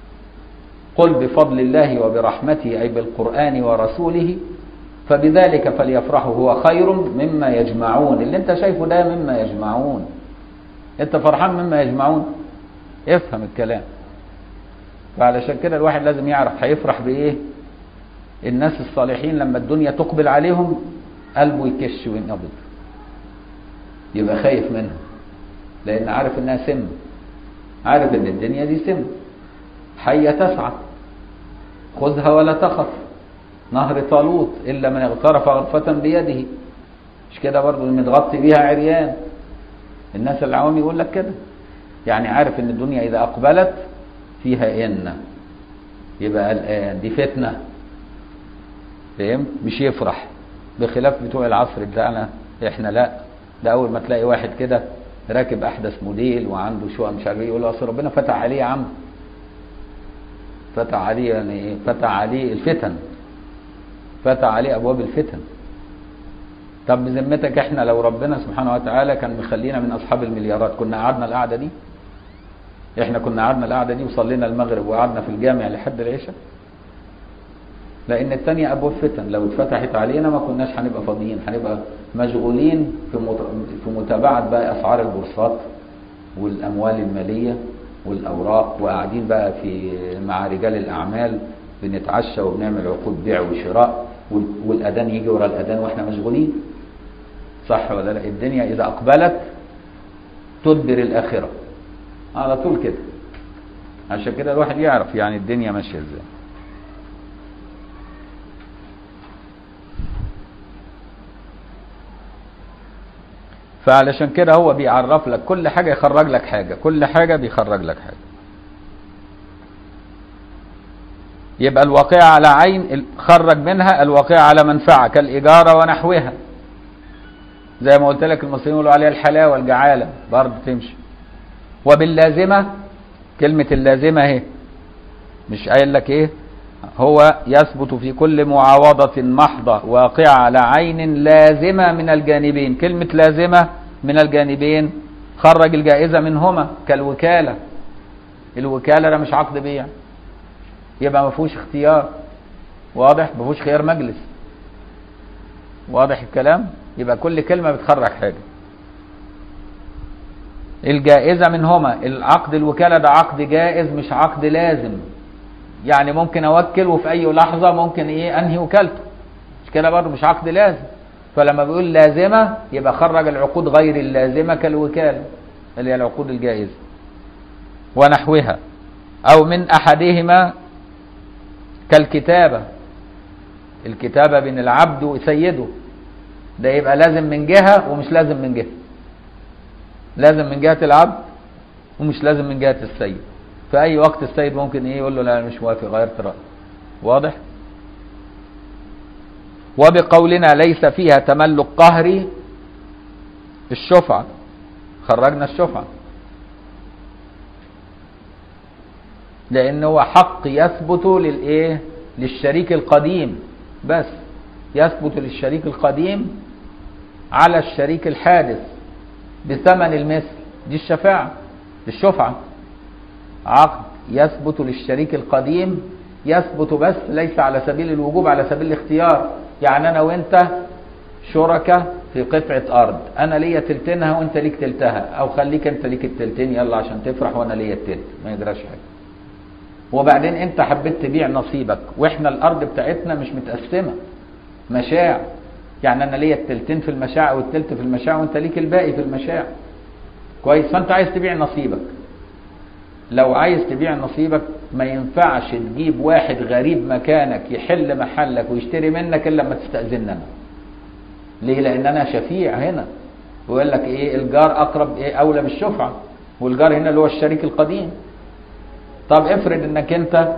قل بفضل الله وبرحمته اي بالقران ورسوله فبذلك فليفرحوا هو خير مما يجمعون اللي انت شايفه ده مما يجمعون انت فرحان مما يجمعون افهم الكلام فعلشان كده الواحد لازم يعرف هيفرح بايه الناس الصالحين لما الدنيا تقبل عليهم قلبه يكش وينقبض يبقى خايف منها لان عارف انها سم عارف ان الدنيا دي سم حية تسعى خذها ولا تخف نهر طالوت الا من اغترف غرفة بيده مش كده برضه المتغطي بيها عريان الناس العوام يقول لك كده يعني عارف ان الدنيا اذا اقبلت فيها ان يبقى الان دي فتنه فهمت مش يفرح بخلاف بتوع العصر بتاعنا احنا لا ده اول ما تلاقي واحد كده راكب احدث موديل وعنده شقه مش عارف ايه يقول له اصل ربنا فتح عليه يا عم فتح عليه يعني ايه فتح عليه الفتن فتح عليه ابواب الفتن طب بذمتك احنا لو ربنا سبحانه وتعالى كان مخلينا من اصحاب المليارات كنا قعدنا القعده دي احنا كنا قعدنا القعده دي وصلينا المغرب وقعدنا في الجامع لحد العشاء لان الثانيه ابواب فتن لو اتفتحت علينا ما كناش هنبقى فاضيين هنبقى مشغولين في في متابعه بقى اسعار البورصات والاموال الماليه والاوراق وقاعدين بقى في مع رجال الاعمال بنتعشى وبنعمل عقود بيع وشراء والاذان يجي ورا الاذان واحنا مشغولين صح ولا لا الدنيا اذا اقبلت تدبر الاخره على طول كده عشان كده الواحد يعرف يعني الدنيا ماشيه ازاي فعلشان كده هو بيعرف لك كل حاجة يخرج لك حاجة كل حاجة بيخرج لك حاجة يبقى الواقعة على عين خرج منها الواقعة على منفعة كالإجارة ونحوها زي ما قلت لك المصريين يقولوا عليها الحلاوة الجعالة برضه تمشي وباللازمة كلمة اللازمة اهي مش قايل لك ايه هو يثبت في كل معاوضة محضة واقعة على عين لازمة من الجانبين كلمة لازمة من الجانبين خرج الجائزة منهما كالوكالة الوكالة ده مش عقد بيع يبقى ما فيهوش اختيار واضح ما فيهوش خيار مجلس واضح الكلام يبقى كل كلمة بتخرج حاجة الجائزة منهما العقد الوكالة ده عقد جائز مش عقد لازم يعني ممكن اوكل وفي اي لحظة ممكن ايه انهي وكالته مش كده برضه مش عقد لازم فلما بيقول لازمة يبقى خرج العقود غير اللازمة كالوكالة اللي هي العقود الجائزة ونحوها او من احدهما كالكتابة الكتابة بين العبد وسيده ده يبقى لازم من جهة ومش لازم من جهة لازم من جهة العبد ومش لازم من جهة السيد في أي وقت السيد ممكن إيه يقول له لا أنا مش موافق غيرت رأيي واضح وبقولنا ليس فيها تملك قهري الشفعة خرجنا الشفعة لأن هو حق يثبت للإيه للشريك القديم بس يثبت للشريك القديم على الشريك الحادث بثمن المثل دي الشفاعة الشفعة عقد يثبت للشريك القديم يثبت بس ليس على سبيل الوجوب على سبيل الاختيار يعني انا وانت شركة في قطعة ارض انا ليا تلتينها وانت ليك تلتها او خليك انت ليك التلتين يلا عشان تفرح وانا ليا التلت ما يجراش حاجة وبعدين انت حبيت تبيع نصيبك واحنا الارض بتاعتنا مش متقسمة مشاع يعني انا ليا التلتين في المشاع والتلت في المشاع وانت ليك الباقي في المشاع كويس فانت عايز تبيع نصيبك لو عايز تبيع نصيبك ما ينفعش تجيب واحد غريب مكانك يحل محلك ويشتري منك الا لما تستأذن انا ليه لان انا شفيع هنا ويقول لك ايه الجار اقرب ايه اولى بالشفعة والجار هنا اللي هو الشريك القديم طب افرض انك انت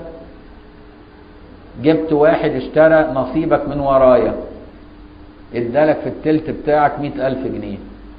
جبت واحد اشترى نصيبك من ورايا ادالك في التلت بتاعك مئة ألف جنيه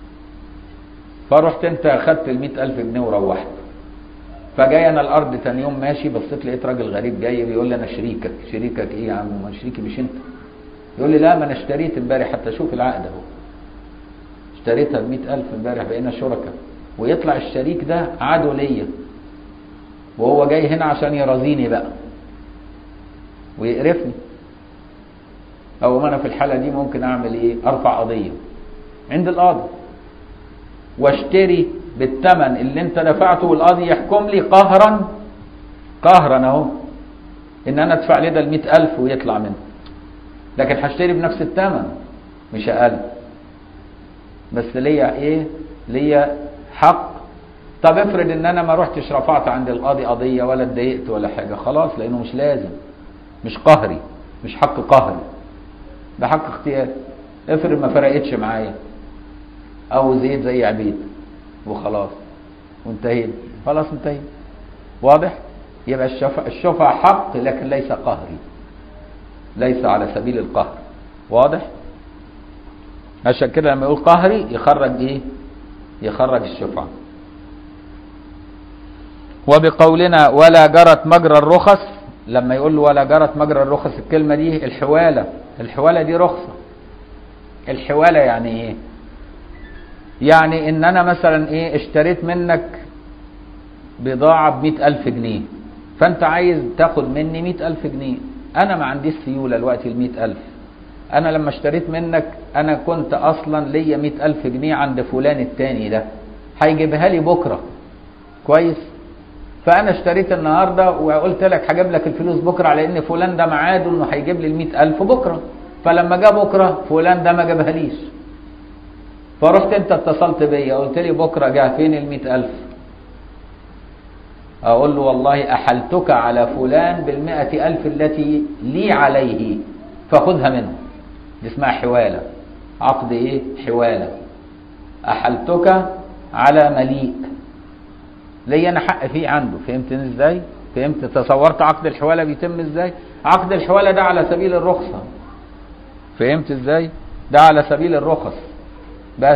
فرحت انت اخدت المئة ألف جنيه وروحت فجاي انا الارض تاني يوم ماشي بصيت لقيت راجل غريب جاي بيقول لي انا شريكك شريكك ايه يا عم ما شريكي مش انت يقول لي لا ما انا اشتريت امبارح حتى شوف العقد اهو اشتريتها ب ألف امبارح بقينا شركاء ويطلع الشريك ده عدو ليا وهو جاي هنا عشان يرازيني بقى ويقرفني او ما انا في الحاله دي ممكن اعمل ايه ارفع قضيه عند القاضي واشتري بالثمن اللي انت دفعته والقاضي يحكم لي قهرا قهرا اهو ان انا ادفع ليه ده ال ألف ويطلع منه لكن هشتري بنفس الثمن مش اقل بس ليا ايه ليا حق طب افرض ان انا ما رحتش رفعت عند القاضي قضيه ولا اتضايقت ولا حاجه خلاص لانه مش لازم مش قهري مش حق قهري ده حق اختياري افرض ما فرقتش معايا او زيد زي عبيد وخلاص وانتهينا خلاص انتهينا واضح يبقى الشفع الشفع حق لكن ليس قهري ليس على سبيل القهر واضح عشان كده لما يقول قهري يخرج ايه يخرج الشفعة وبقولنا ولا جرت مجرى الرخص لما يقول له ولا جرت مجرى الرخص الكلمة دي الحوالة الحوالة دي رخصة الحوالة يعني ايه يعني ان انا مثلا ايه اشتريت منك بضاعة بمئة الف جنيه فانت عايز تاخد مني مئة الف جنيه انا ما عنديش سيولة الوقت المئة الف انا لما اشتريت منك انا كنت اصلا ليا مئة الف جنيه عند فلان التاني ده هيجيبها لي بكرة كويس فانا اشتريت النهاردة وقلت لك هجيب لك الفلوس بكرة على ان فلان ده معاده انه هيجيب لي المئة الف بكرة فلما جاء بكرة فلان ده ما جابها ليش فرحت انت اتصلت بيا قلت لي بكرة جاء فين المئة الف اقول له والله احلتك على فلان بالمئة الف التي لي عليه فخذها منه دي اسمها حوالة عقد ايه حوالة احلتك على مليء ليا انا حق فيه عنده فهمتني ازاي فهمت تصورت عقد الحواله بيتم ازاي عقد الحواله ده على سبيل الرخصه فهمت ازاي ده على سبيل الرخص بس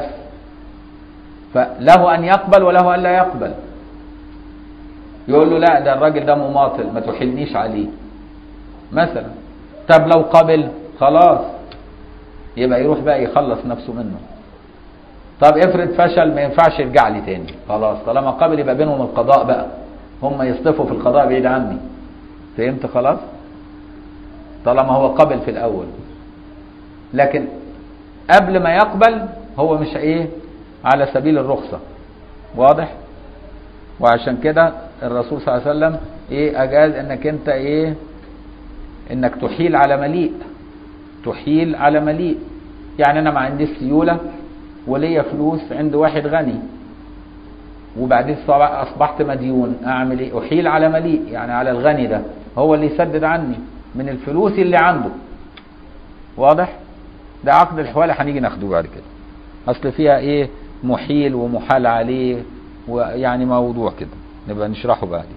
فله ان يقبل وله ان لا يقبل يقول له لا ده الراجل ده مماطل ما تحلنيش عليه مثلا طب لو قبل خلاص يبقى يروح بقى يخلص نفسه منه طب افرض فشل ما ينفعش يرجع لي تاني خلاص طالما قبل يبقى بينهم القضاء بقى هم يصطفوا في القضاء بعيد عني فهمت خلاص طالما هو قبل في الاول لكن قبل ما يقبل هو مش ايه على سبيل الرخصة واضح وعشان كده الرسول صلى الله عليه وسلم ايه اجاز انك انت ايه انك تحيل على مليء تحيل على مليء يعني انا ما عنديش سيولة وليا فلوس عند واحد غني وبعدين اصبحت مديون اعمل ايه احيل على مليء يعني على الغني ده هو اللي يسدد عني من الفلوس اللي عنده واضح ده عقد الحوالة هنيجي ناخده بعد كده اصل فيها ايه محيل ومحال عليه ويعني موضوع كده نبقى نشرحه بعدين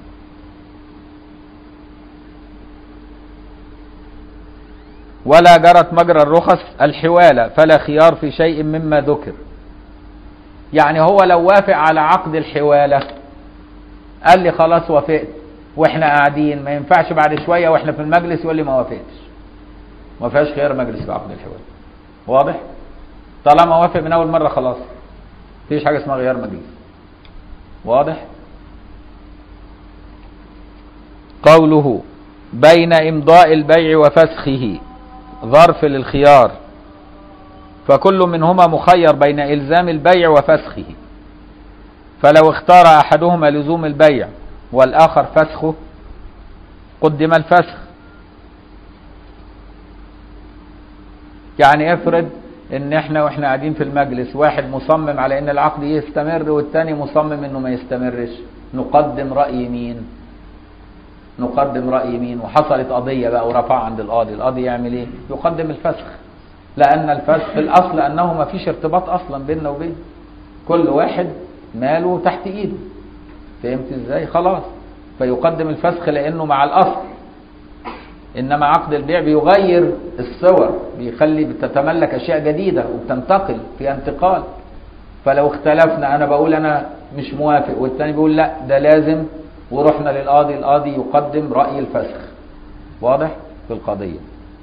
ولا جرت مجرى الرخص الحوالة فلا خيار في شيء مما ذكر يعني هو لو وافق على عقد الحوالة قال لي خلاص وافقت واحنا قاعدين ما ينفعش بعد شوية واحنا في المجلس يقول لي ما وافقتش ما فيهاش خيار مجلس في عقد الحوالة واضح طالما وافق من اول مرة خلاص مفيش حاجة اسمها غيار مجلس واضح قوله بين امضاء البيع وفسخه ظرف للخيار فكل منهما مخير بين الزام البيع وفسخه فلو اختار احدهما لزوم البيع والاخر فسخه قدم الفسخ يعني افرض ان احنا واحنا قاعدين في المجلس واحد مصمم على ان العقد يستمر والتاني مصمم انه ما يستمرش نقدم رأي مين نقدم رأي مين وحصلت قضية بقى ورفع عند القاضي القاضي يعمل ايه يقدم الفسخ لان الفسخ في الاصل انه ما فيش ارتباط اصلا بيننا وبين كل واحد ماله تحت ايده فهمت ازاي خلاص فيقدم الفسخ لانه مع الاصل انما عقد البيع بيغير الصور بيخلي بتتملك اشياء جديده وبتنتقل في انتقال فلو اختلفنا انا بقول انا مش موافق والتاني بيقول لا ده لازم ورحنا للقاضي القاضي يقدم راي الفسخ واضح في القضيه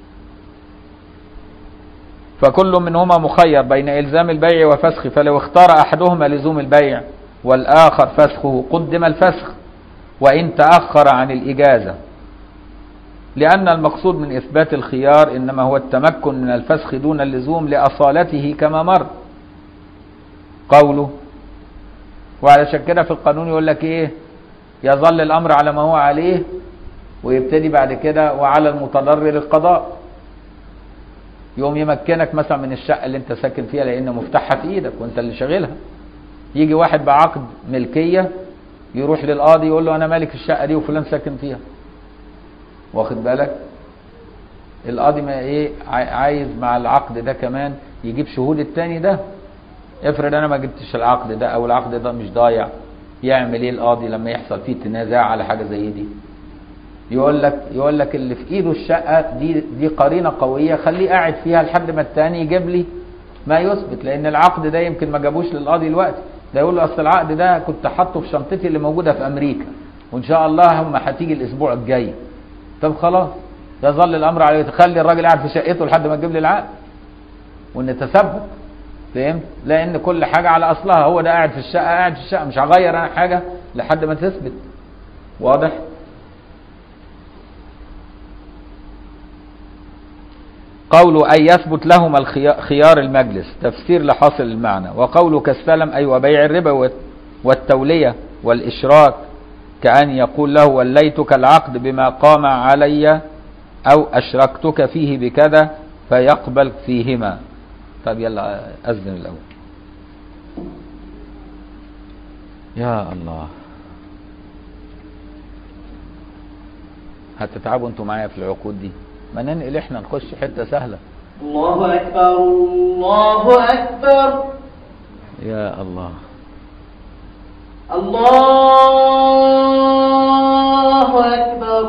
فكل منهما مخير بين الزام البيع وفسخ فلو اختار احدهما لزوم البيع والاخر فسخه قدم الفسخ وان تاخر عن الاجازه لأن المقصود من إثبات الخيار إنما هو التمكن من الفسخ دون اللزوم لأصالته كما مر قوله وعلشان كده في القانون يقول لك إيه يظل الأمر على ما هو عليه ويبتدي بعد كده وعلى المتضرر القضاء يوم يمكنك مثلا من الشقة اللي انت ساكن فيها لأن مفتاحها في إيدك وانت اللي شاغلها يجي واحد بعقد ملكية يروح للقاضي يقول له أنا مالك الشقة دي وفلان ساكن فيها واخد بالك القاضي ما ايه عايز مع العقد ده كمان يجيب شهود التاني ده افرض انا ما جبتش العقد ده او العقد ده مش ضايع يعمل ايه القاضي لما يحصل فيه تنازع على حاجه زي دي يقول لك يقول لك اللي في ايده الشقه دي دي قرينه قويه خليه قاعد فيها لحد ما التاني يجيب لي ما يثبت لان العقد ده يمكن ما جابوش للقاضي الوقت ده يقول له اصل العقد ده كنت حاطه في شنطتي اللي موجوده في امريكا وان شاء الله هم هتيجي الاسبوع الجاي طب خلاص يظل الامر عليه تخلي الراجل قاعد في شقته لحد ما تجيب لي العقد وان تثبت فهمت لان كل حاجه على اصلها هو ده قاعد في الشقه قاعد في الشقه مش هغير انا حاجه لحد ما تثبت واضح قول أن يثبت لهما خيار المجلس تفسير لحاصل المعنى وقول كالسلم أي وبيع الربا والتولية والإشراك كأن يقول له وليتك العقد بما قام علي أو أشركتك فيه بكذا فيقبل فيهما طب يلا أذن الأول يا الله هتتعبوا انتوا معايا في العقود دي ما ننقل احنا نخش حته سهله الله أكبر الله أكبر يا الله الله أكبر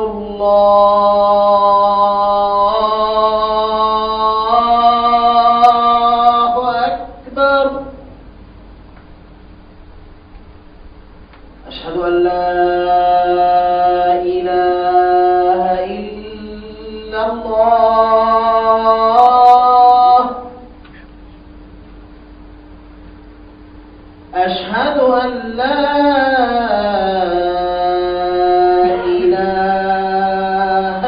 الله أكبر أشهد أن لا إله إلا الله أشهد أن لا إله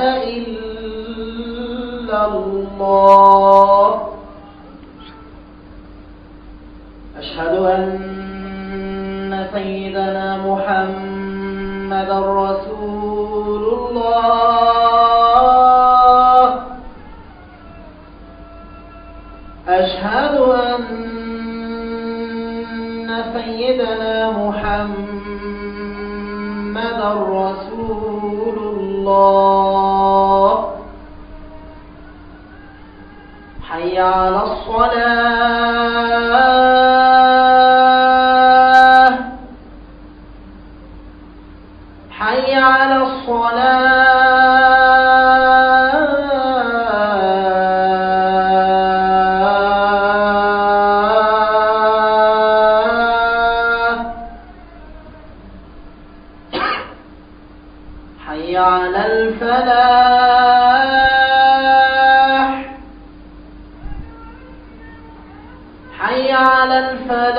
إلا الله أشهد أن سيدنا محمد رسول الله أشهد أن سيدنا محمد رسول الله حي على الصلاة حي على الصلاة حي على الفلاح حي على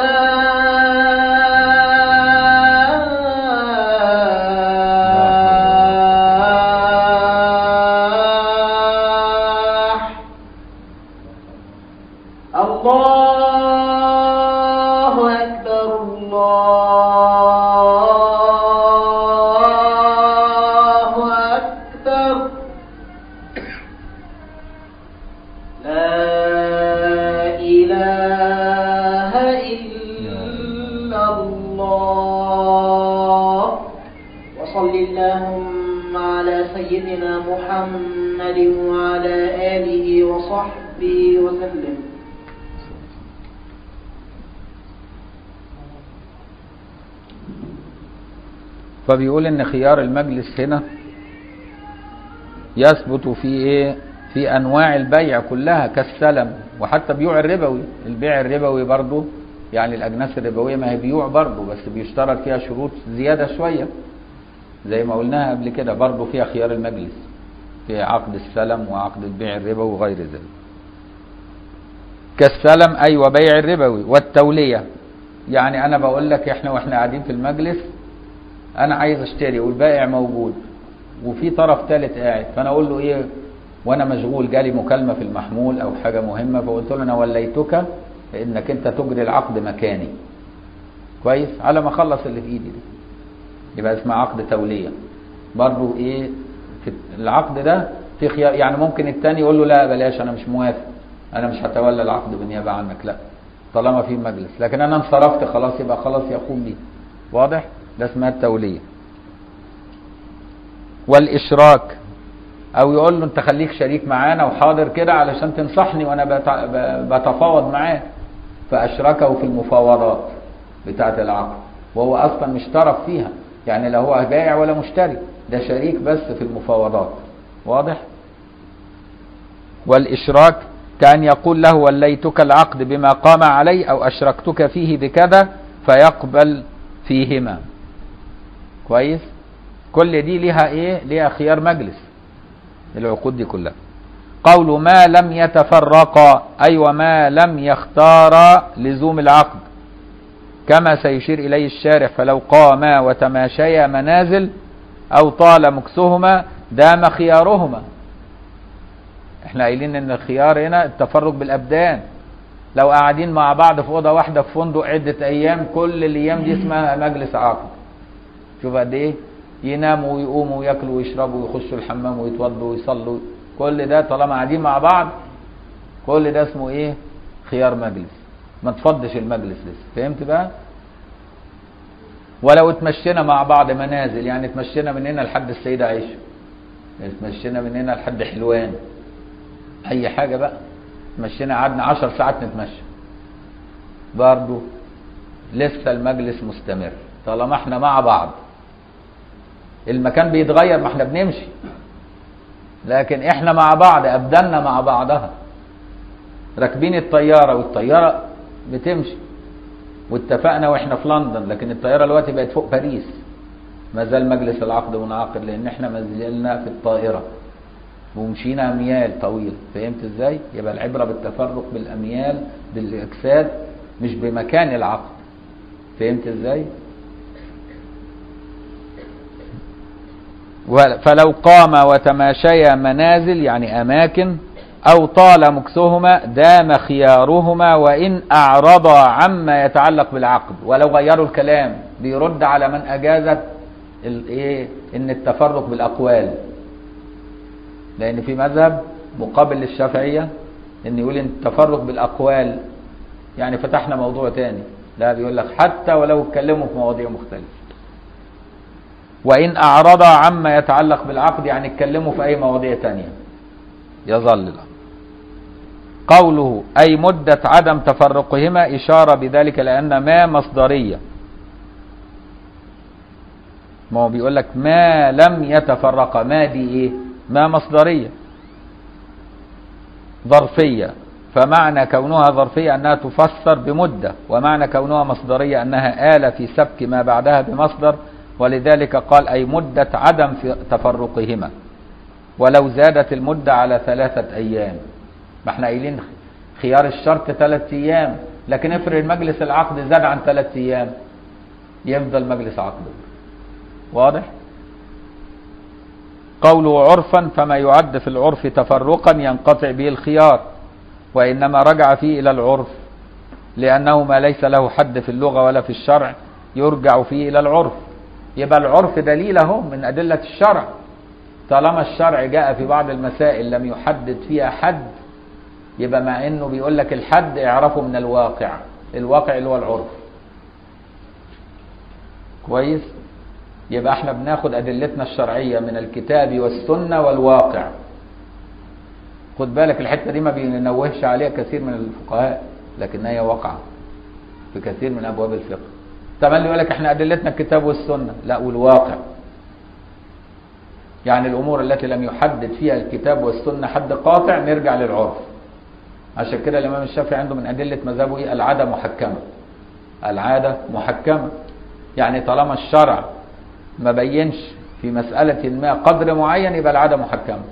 الفلاح الله أكبر الله أكبر لا إله إلا الله وصل اللهم على سيدنا محمد وعلى آله وصحبه وسلم فبيقول ان خيار المجلس هنا يثبت في ايه في انواع البيع كلها كالسلم وحتى بيوع الربوي البيع الربوي برضه يعني الاجناس الربويه ما هي بيوع برضه بس بيشترط فيها شروط زياده شويه زي ما قلناها قبل كده برضه فيها خيار المجلس في عقد السلم وعقد البيع الربوي وغير ذلك كالسلم اي وبيع الربوي والتوليه يعني انا بقول لك احنا واحنا قاعدين في المجلس انا عايز اشتري والبائع موجود وفي طرف ثالث قاعد فانا اقول له ايه وانا مشغول جالي مكالمه في المحمول او حاجه مهمه فقلت له انا وليتك انك انت تجري العقد مكاني كويس على ما اخلص اللي في ايدي ده يبقى اسمها عقد توليه برضو ايه في العقد ده في خيار يعني ممكن التاني يقول له لا بلاش انا مش موافق انا مش هتولى العقد بالنيابه عنك لا طالما في مجلس لكن انا انصرفت خلاص يبقى خلاص يقوم بيه واضح ده اسمها التوليه والاشراك او يقول له انت خليك شريك معانا وحاضر كده علشان تنصحني وانا بت- ب- بتفاوض معاه فاشركه في المفاوضات بتاعه العقد وهو اصلا مش طرف فيها يعني لا هو بائع ولا مشتري ده شريك بس في المفاوضات واضح والاشراك كان يقول له وليتك العقد بما قام علي او اشركتك فيه بكذا فيقبل فيهما كويس كل دي ليها ايه ليها خيار مجلس العقود دي كلها قول ما لم يتفرقا اي وما لم يختارا لزوم العقد كما سيشير اليه الشارح فلو قاما وتماشيا منازل او طال مكسهما دام خيارهما احنا قايلين ان الخيار هنا التفرق بالابدان لو قاعدين مع بعض في اوضه واحده في فندق عده ايام كل الايام دي اسمها مجلس عقد شوف قد ايه يناموا ويقوموا وياكلوا ويشربوا ويخشوا الحمام ويتوضوا ويصلوا كل ده طالما قاعدين مع بعض كل ده اسمه ايه خيار مجلس ما تفضش المجلس لسه فهمت بقى ولو اتمشينا مع بعض منازل يعني اتمشينا من هنا لحد السيدة عائشة اتمشينا من هنا لحد حلوان اي حاجة بقى اتمشينا قعدنا عشر ساعات نتمشى برضو لسه المجلس مستمر طالما احنا مع بعض المكان بيتغير ما احنا بنمشي لكن احنا مع بعض ابداننا مع بعضها راكبين الطياره والطياره بتمشي واتفقنا واحنا في لندن لكن الطياره دلوقتي بقت فوق باريس ما زال مجلس العقد منعقد لان احنا ما زلنا في الطائره ومشينا اميال طويله فهمت ازاي يبقى العبره بالتفرق بالاميال بالاجساد مش بمكان العقد فهمت ازاي فلو قام وتماشيا منازل يعني اماكن او طال مكثهما دام خيارهما وان اعرضا عما يتعلق بالعقد ولو غيروا الكلام بيرد على من اجازت الايه ان التفرق بالاقوال لان في مذهب مقابل للشافعيه ان يقول ان التفرق بالاقوال يعني فتحنا موضوع تاني لا بيقول لك حتى ولو اتكلموا في مواضيع مختلفه وإن أعرض عما يتعلق بالعقد يعني اتكلموا في أي مواضيع تانية يظل الأمر قوله أي مدة عدم تفرقهما إشارة بذلك لأن ما مصدرية ما هو بيقول لك ما لم يتفرق ما دي إيه ما مصدرية ظرفية فمعنى كونها ظرفية أنها تفسر بمدة ومعنى كونها مصدرية أنها آلة في سبك ما بعدها بمصدر ولذلك قال أي مدة عدم في تفرقهما ولو زادت المدة على ثلاثة أيام ما احنا قايلين خيار الشرط ثلاثة أيام لكن افرض مجلس العقد زاد عن ثلاثة أيام يفضل مجلس عقده واضح؟ قوله عرفا فما يعد في العرف تفرقا ينقطع به الخيار وإنما رجع فيه إلى العرف لأنه ما ليس له حد في اللغة ولا في الشرع يرجع فيه إلى العرف يبقى العرف دليل اهو من أدلة الشرع طالما الشرع جاء في بعض المسائل لم يحدد فيها حد يبقى مع انه بيقول لك الحد اعرفه من الواقع الواقع اللي هو العرف كويس يبقى احنا بناخد ادلتنا الشرعيه من الكتاب والسنه والواقع خد بالك الحته دي ما بينوهش عليها كثير من الفقهاء لكنها هي واقعه في كثير من ابواب الفقه تملي يقول لك احنا ادلتنا الكتاب والسنه لا والواقع يعني الامور التي لم يحدد فيها الكتاب والسنه حد قاطع نرجع للعرف عشان كده الامام الشافعي عنده من ادله مذهبه ايه العاده محكمه العاده محكمه يعني طالما الشرع ما بينش في مساله ما قدر معين يبقى العاده محكمه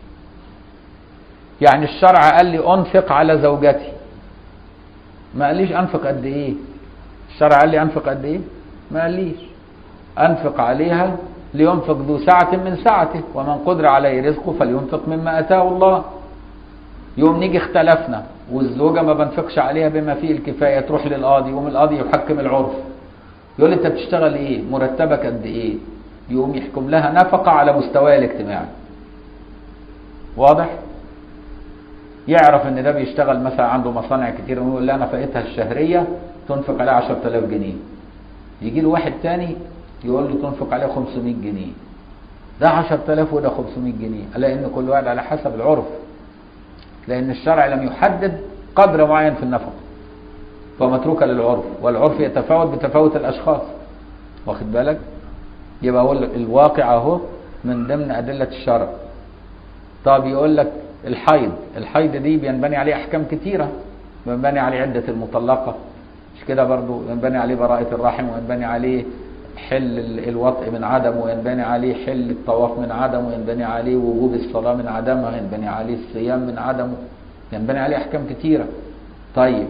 يعني الشرع قال لي انفق على زوجتي ما قاليش انفق قد ايه الشرع قال لي انفق قد ايه ما قاليش انفق عليها لينفق ذو سعة من سعته ومن قدر عليه رزقه فلينفق مما اتاه الله يوم نيجي اختلفنا والزوجه ما بنفقش عليها بما فيه الكفايه تروح للقاضي يقوم القاضي يحكم العرف يقول انت بتشتغل ايه مرتبك قد ايه يقوم يحكم لها نفقه على مستواها الاجتماعي واضح يعرف ان ده بيشتغل مثلا عنده مصانع كتير ويقول لها نفقتها الشهريه تنفق عليها 10000 جنيه يجي له واحد تاني يقول له تنفق عليه 500 جنيه ده 10000 وده 500 جنيه الا ان كل واحد على حسب العرف لان الشرع لم يحدد قدر معين في النفقه فمتروكه للعرف والعرف يتفاوت بتفاوت الاشخاص واخد بالك يبقى هو الواقع اهو من ضمن ادله الشرع طب يقول لك الحيض الحيض دي بينبني عليه احكام كتيره بينبني عليه عده المطلقه مش كده برضو ينبني عليه براءه الرحم وينبني عليه حل الوطء من عدم وينبني عليه حل الطواف من عدم وينبني عليه وجوب الصلاة من عدمها ينبني عليه الصيام من عدمه ينبني عليه أحكام كتيرة طيب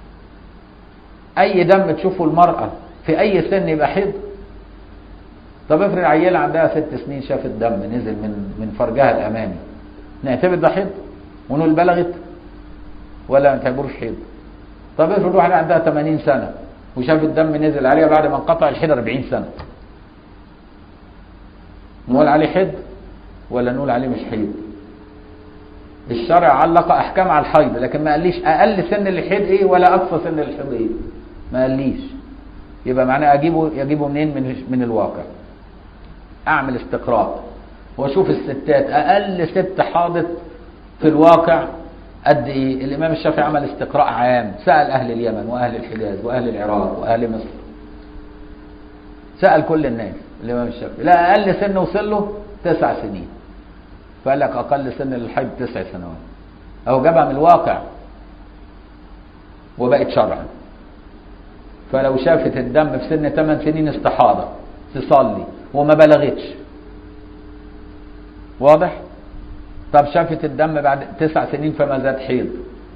أي دم تشوفه المرأة في أي سن يبقى حيض طب افرض عيلة عندها ست سنين شافت دم نزل من من فرجها الأمامي نعتبر ده حيض ونقول بلغت ولا ما تعتبروش حيض طب افرض واحدة عندها 80 سنة وشاف الدم نزل عليها بعد ما انقطع الحيض 40 سنه نقول عليه حيض ولا نقول عليه مش حيض الشرع علق احكام على الحيض لكن ما قاليش اقل سن الحيض ايه ولا اقصى سن الحيض ايه ما قاليش يبقى معناه اجيبه يجيبه منين من من الواقع اعمل استقراء واشوف الستات اقل ست حاضت في الواقع قد ايه الامام الشافعي عمل استقراء عام سال اهل اليمن واهل الحجاز واهل العراق واهل مصر سال كل الناس الامام الشافعي لا اقل سن وصل له تسع سنين فقال لك اقل سن للحيض تسع سنوات او جابها من الواقع وبقت شرعا فلو شافت الدم في سن 8 سنين استحاضه تصلي وما بلغتش واضح طب شافت الدم بعد تسع سنين فما زاد حيض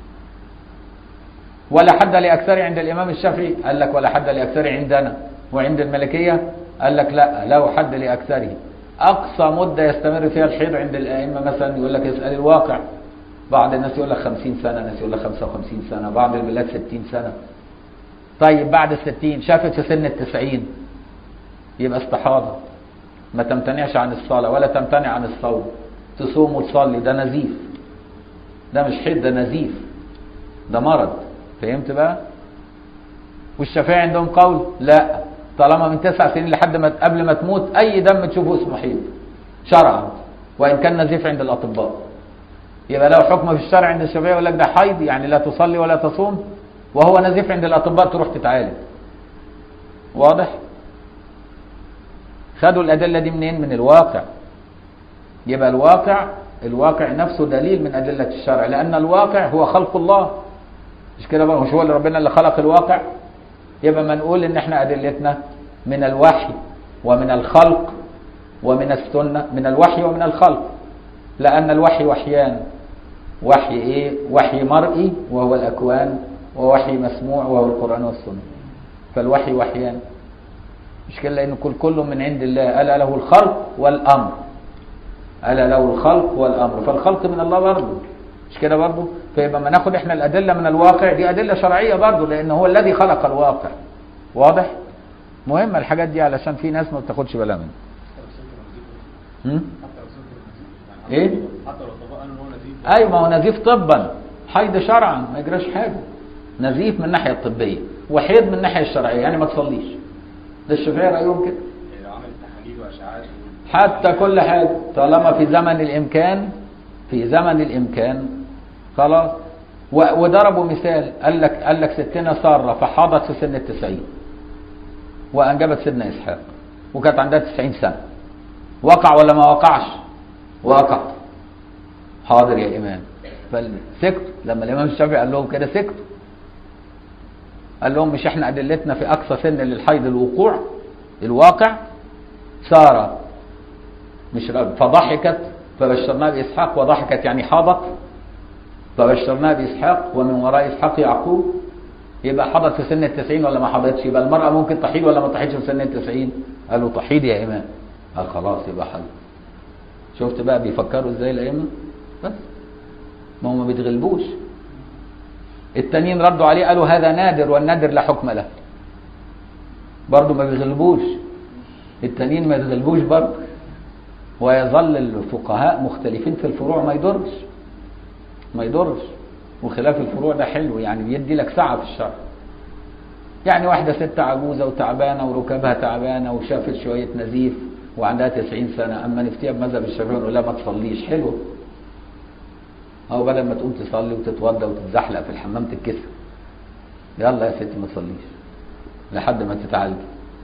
ولا حد لأكثر عند الإمام الشافعي قال لك ولا حد لأكثر عندنا وعند الملكية قال لك لا له حد لأكثره أقصى مدة يستمر فيها الحيض عند الأئمة مثلا يقول لك اسأل الواقع بعض الناس يقول لك 50 سنة ناس يقول لك 55 سنة بعض البلاد 60 سنة طيب بعد الستين شافت في سن التسعين يبقى استحاضة ما تمتنعش عن الصلاة ولا تمتنع عن الصوم تصوم وتصلي ده نزيف ده مش حيض ده نزيف ده مرض فهمت بقى والشافعي عندهم قول لا طالما من تسع سنين لحد ما قبل ما تموت اي دم تشوفه اسمه حيض شرعا وان كان نزيف عند الاطباء يبقى لو حكم في الشرع عند الشافعي يقول لك ده حيض يعني لا تصلي ولا تصوم وهو نزيف عند الاطباء تروح تتعالج واضح خدوا الادله دي منين من الواقع يبقى الواقع الواقع نفسه دليل من ادله الشرع لان الواقع هو خلق الله مش كده بقى مش هو اللي ربنا اللي خلق الواقع يبقى ما نقول ان احنا ادلتنا من الوحي ومن الخلق ومن السنه من الوحي ومن الخلق لان الوحي وحيان وحي ايه وحي مرئي وهو الاكوان ووحي مسموع وهو القران والسنه فالوحي وحيان مش كده لان كل كله من عند الله الا له الخلق والامر الا له الخلق والامر فالخلق من الله برضه مش كده برضه فيبقى ما ناخد احنا الادله من الواقع دي ادله شرعيه برضه لان هو الذي خلق الواقع واضح مهمه الحاجات دي علشان في ناس ما بتاخدش بالها منها هم؟ ايه حتى لو طبقنا ان هو نزيف ايوه ما هو نزيف طبا حيض شرعا ما يجراش حاجه نزيف من الناحيه الطبيه وحيض من الناحيه الشرعيه يعني ما تصليش ده الشافعيه رايهم كده يعني لو عمل تحاليل واشعاعات حتى كل حاجة طالما في زمن الإمكان في زمن الإمكان خلاص و- وضربوا مثال قال لك قال لك ستنا سارة فحاضت في سن التسعين وأنجبت سيدنا إسحاق وكانت عندها تسعين سنة وقع ولا ما وقعش وقع حاضر يا إمام فسكتوا لما الإمام الشافعي قال لهم كده سكتوا قال لهم مش احنا أدلتنا في أقصى سن للحيض الوقوع الواقع سارة مش رب فضحكت فبشرناها بإسحاق وضحكت يعني حاضت فبشرناها بإسحاق ومن وراء إسحاق يعقوب يبقى حضت في سن التسعين ولا ما حضتش يبقى المرأة ممكن تحيض ولا ما تحيضش في سن التسعين قالوا تحيض يا إمام قال خلاص يبقى حل شفت بقى بيفكروا ازاي الأئمة بس ما هم ما بيتغلبوش التانيين ردوا عليه قالوا هذا نادر والنادر لا حكم له برضه ما بيغلبوش التانيين ما يتغلبوش برضه ويظل الفقهاء مختلفين في الفروع ما يضرش ما يضرش وخلاف الفروع ده حلو يعني بيدي لك سعة في الشرع يعني واحدة ست عجوزة وتعبانة وركبها تعبانة وشافت شوية نزيف وعندها تسعين سنة أما نفتيها بمذهب الشافعي نقول لها ما تصليش حلو أو بدل ما تقوم تصلي وتتوضى وتتزحلق في الحمام تتكسر يلا يا ستي ما تصليش لحد ما تتعالج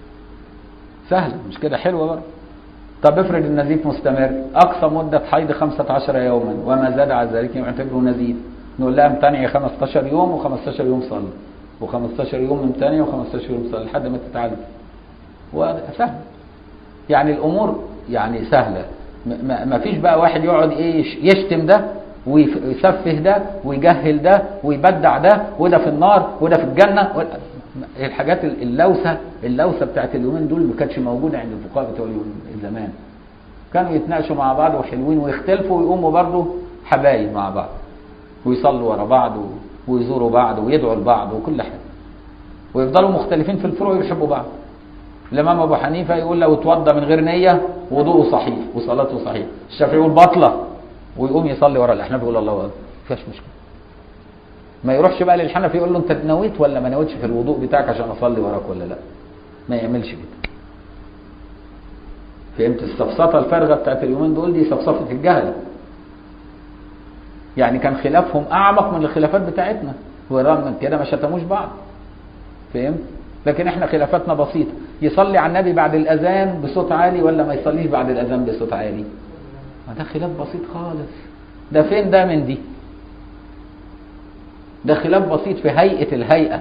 سهل مش كده حلوة برضه طب افرض النزيف مستمر اقصى مده حيض 15 يوما وما زاد على ذلك يعتبره نزيف نقول لها امتنعي 15 يوم و15 يوم صلي و15 يوم امتنعي و15 يوم صلي لحد ما تتعالج وسهل يعني الامور يعني سهله م- ما ما فيش بقى واحد يقعد ايه يش- يشتم ده ويف- ويسفه ده ويجهل ده ويبدع ده وده في النار وده في الجنه و- الحاجات ال- اللوسه اللوسه بتاعت اليومين دول ما كانتش موجوده عند الفقهاء بتوع اليوم- زمان كانوا يتناقشوا مع بعض وحلوين ويختلفوا ويقوموا برضه حبايب مع بعض ويصلوا ورا بعض و- ويزوروا بعض ويدعوا لبعض وكل حاجه ويفضلوا مختلفين في الفروع ويحبوا بعض الامام ابو حنيفه يقول لو اتوضى من غير نيه وضوءه صحيح وصلاته صحيح الشافعي يقول باطله ويقوم يصلي ورا الاحناف يقول الله اكبر فيهاش مشكله ما يروحش بقى للحنفي يقول له انت نويت ولا ما نويتش في الوضوء بتاعك عشان اصلي وراك ولا لا ما يعملش كده فهمت السفسطه الفارغه بتاعت اليومين دول دي سفسطه الجهل يعني كان خلافهم اعمق من الخلافات بتاعتنا ورغم من كده ما شتموش بعض فهمت لكن احنا خلافاتنا بسيطه يصلي على النبي بعد الاذان بصوت عالي ولا ما يصليش بعد الاذان بصوت عالي ما ده خلاف بسيط خالص ده فين ده من دي ده خلاف بسيط في هيئه الهيئه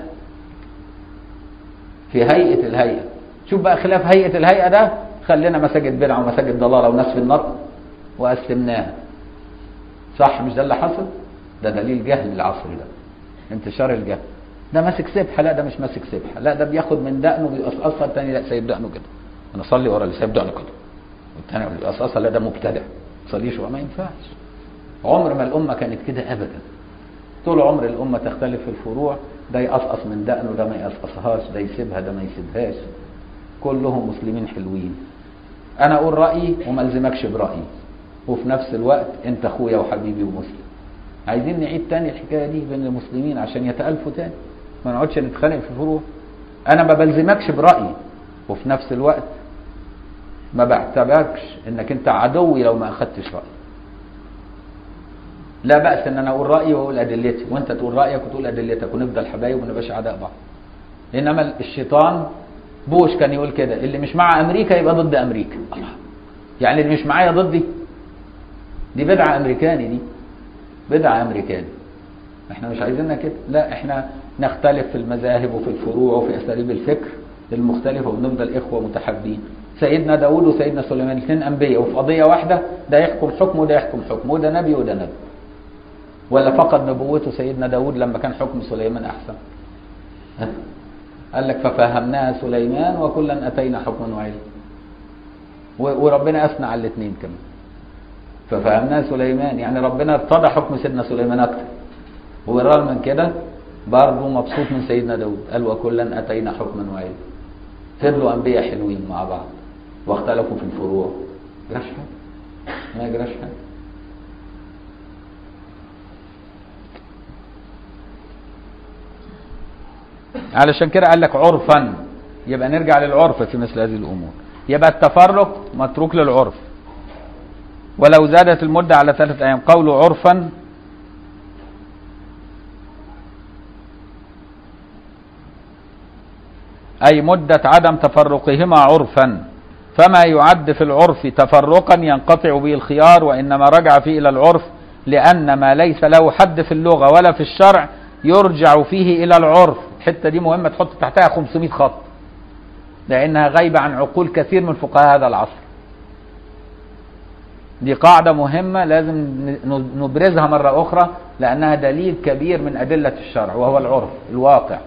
في هيئه الهيئه شوف بقى خلاف هيئه الهيئه ده خلينا مساجد بدعه ومساجد ضلاله وناس في النار وقسمناها صح مش ده اللي حصل ده دليل جهل العصر ده انتشار الجهل ده ماسك سبحه لا ده مش ماسك سبحه لا ده بياخد من دقنه بيقصقصها التاني لا سايب دقنه كده انا اصلي ورا اللي سايب دقنه كده والتاني بيقصقصها لا ده مبتدع ما تصليش ما ينفعش عمر ما الامه كانت كده ابدا طول عمر الامه تختلف في الفروع ده يقصقص من دقنه ده ما يقصقصهاش ده يسيبها ده ما يسيبهاش كلهم مسلمين حلوين انا اقول رايي وما الزمكش برايي وفي نفس الوقت انت اخويا وحبيبي ومسلم عايزين نعيد تاني الحكايه دي بين المسلمين عشان يتالفوا تاني ما نقعدش نتخانق في فروع انا ما بلزمكش برايي وفي نفس الوقت ما بعتبركش انك انت عدوي لو ما اخدتش رايي لا باس ان انا اقول رايي واقول ادلتي وانت تقول رايك وتقول ادلتك ونفضل حبايب وما نبقاش اعداء بعض انما الشيطان بوش كان يقول كده اللي مش مع امريكا يبقى ضد امريكا الله يعني اللي مش معايا ضدي دي بدعه امريكاني دي بدعه امريكاني احنا مش عايزينها كده لا احنا نختلف في المذاهب وفي الفروع وفي اساليب الفكر المختلفه وبنفضل اخوه متحابين سيدنا داود وسيدنا سليمان الاثنين انبياء وفي قضيه واحده ده يحكم حكم وده يحكم حكم وده نبي وده نبي ولا فقد نبوته سيدنا داود لما كان حكم سليمان احسن ها؟ قال لك ففهمناها سليمان وكلا اتينا حكما وعلما و- وربنا اثنى على الاثنين كمان ففهمناها سليمان يعني ربنا ارتضى حكم سيدنا سليمان اكتر وبالرغم من كده برضه مبسوط من سيدنا داود قال وكلا اتينا حكما وعلما فضلوا انبياء حلوين مع بعض واختلفوا في الفروع ما يجراش حاجه ما يجراش حاجه علشان كده قال لك عرفا يبقى نرجع للعرف في مثل هذه الامور يبقى التفرق متروك للعرف ولو زادت المدة على ثلاثة أيام قوله عرفا أي مدة عدم تفرقهما عرفا فما يعد في العرف تفرقا ينقطع به الخيار وإنما رجع فيه إلى العرف لأن ما ليس له حد في اللغة ولا في الشرع يرجع فيه إلى العرف الحتة دي مهمة تحط تحتها 500 خط لأنها غايبة عن عقول كثير من فقهاء هذا العصر دي قاعدة مهمة لازم ن- نبرزها مرة أخرى لأنها دليل كبير من أدلة الشرع وهو العرف الواقع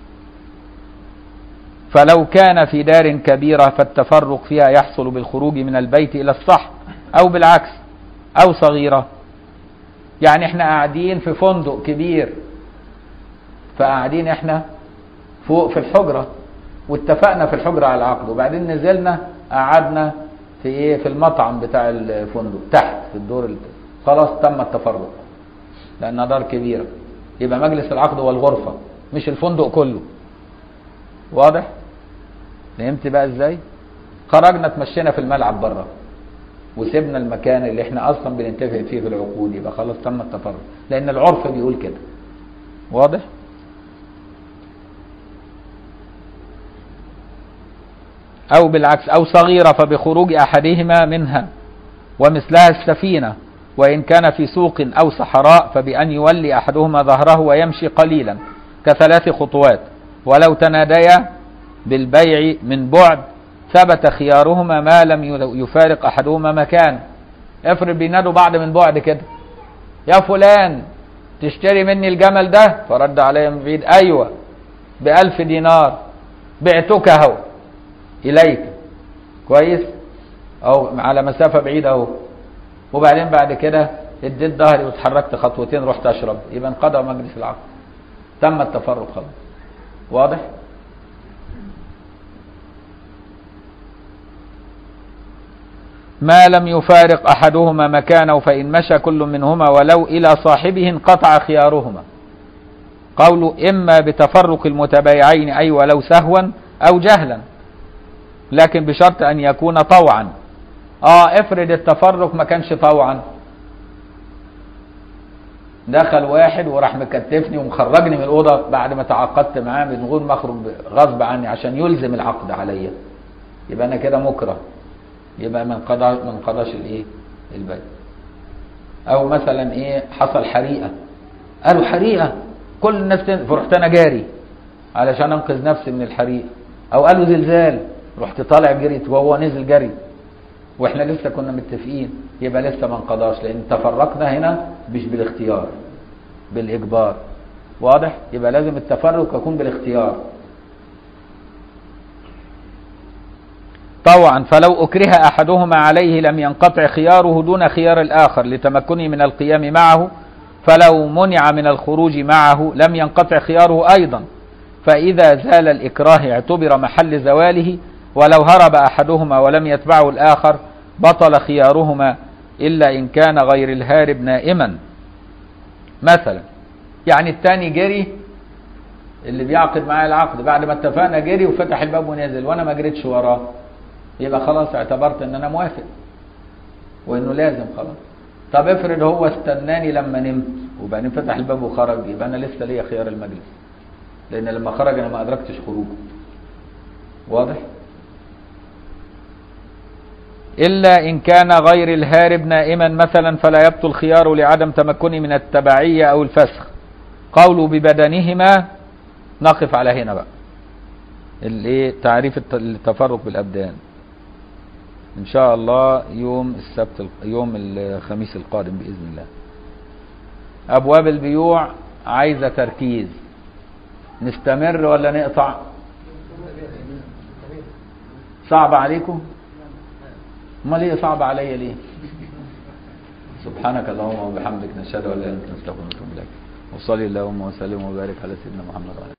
فلو كان في دار كبيرة فالتفرق فيها يحصل بالخروج من البيت إلى الصحن أو بالعكس أو صغيرة يعني احنا قاعدين في فندق كبير فقاعدين احنا فوق في الحجرة واتفقنا في الحجرة على العقد وبعدين نزلنا قعدنا في ايه في المطعم بتاع الفندق تحت في الدور ال- خلاص تم التفرق لانها دار كبيرة يبقى مجلس العقد هو الغرفة مش الفندق كله واضح فهمت بقى ازاي خرجنا اتمشينا في الملعب بره وسيبنا المكان اللي احنا اصلا بنتفق فيه في العقود يبقى خلاص تم التفرق لان العرف بيقول كده واضح أو بالعكس أو صغيرة فبخروج أحدهما منها ومثلها السفينة وإن كان في سوق أو صحراء فبأن يولي أحدهما ظهره ويمشي قليلا كثلاث خطوات ولو تناديا بالبيع من بعد ثبت خيارهما ما لم يفارق أحدهما مكانه افرض بينادوا بعض من بعد كده يا فلان تشتري مني الجمل ده فرد علي من بعيد أيوة بألف دينار بعتك أهو إليك كويس أو على مسافة بعيدة أهو وبعدين بعد كده اديت ظهري واتحركت خطوتين رحت أشرب يبقى انقضى مجلس العقد تم التفرق خلاص واضح؟ ما لم يفارق أحدهما مكانه فإن مشى كل منهما ولو إلى صاحبه انقطع خيارهما قول إما بتفرق المتبايعين أي ولو سهوا أو جهلا لكن بشرط أن يكون طوعا آه افرض التفرق ما كانش طوعا دخل واحد وراح مكتفني ومخرجني من الاوضه بعد ما تعاقدت معاه من غير ما اخرج غصب عني عشان يلزم العقد عليا يبقى انا كده مكره يبقى من قضى من قضاش الايه البيع او مثلا ايه حصل حريقه قالوا حريقه كل الناس تن... فرحت انا جاري علشان انقذ نفسي من الحريقه او قالوا زلزال رحت طالع جريت وهو نزل جري واحنا لسه كنا متفقين يبقى لسه ما انقضاش لان تفرقنا هنا مش بالاختيار بالاجبار واضح يبقى لازم التفرق يكون بالاختيار طوعا فلو أكره أحدهما عليه لم ينقطع خياره دون خيار الآخر لتمكنه من القيام معه فلو منع من الخروج معه لم ينقطع خياره أيضا فإذا زال الإكراه اعتبر محل زواله ولو هرب أحدهما ولم يتبعه الآخر بطل خيارهما إلا إن كان غير الهارب نائما مثلا يعني التاني جري اللي بيعقد معايا العقد بعد ما اتفقنا جري وفتح الباب ونزل وانا ما جريتش وراه يبقى خلاص اعتبرت ان انا موافق وانه لازم خلاص طب افرض هو استناني لما نمت وبعدين فتح الباب وخرج يبقى انا لسه ليا خيار المجلس لان لما خرج انا ما ادركتش خروجه واضح إلا إن كان غير الهارب نائما مثلا فلا يبطل خياره لعدم تمكنه من التبعية أو الفسخ قوله ببدنهما نقف على هنا بقى الايه تعريف الت- التفرق بالأبدان إن شاء الله يوم السبت ال- يوم الخميس القادم بإذن الله أبواب البيوع عايزة تركيز نستمر ولا نقطع صعب عليكم امال ايه صعب عليا ليه سبحانك اللهم وبحمدك نشهد ان لا اله الا انت نستغفرك ونتوب اليك وصلي اللهم وسلم وبارك على سيدنا محمد وعلى آله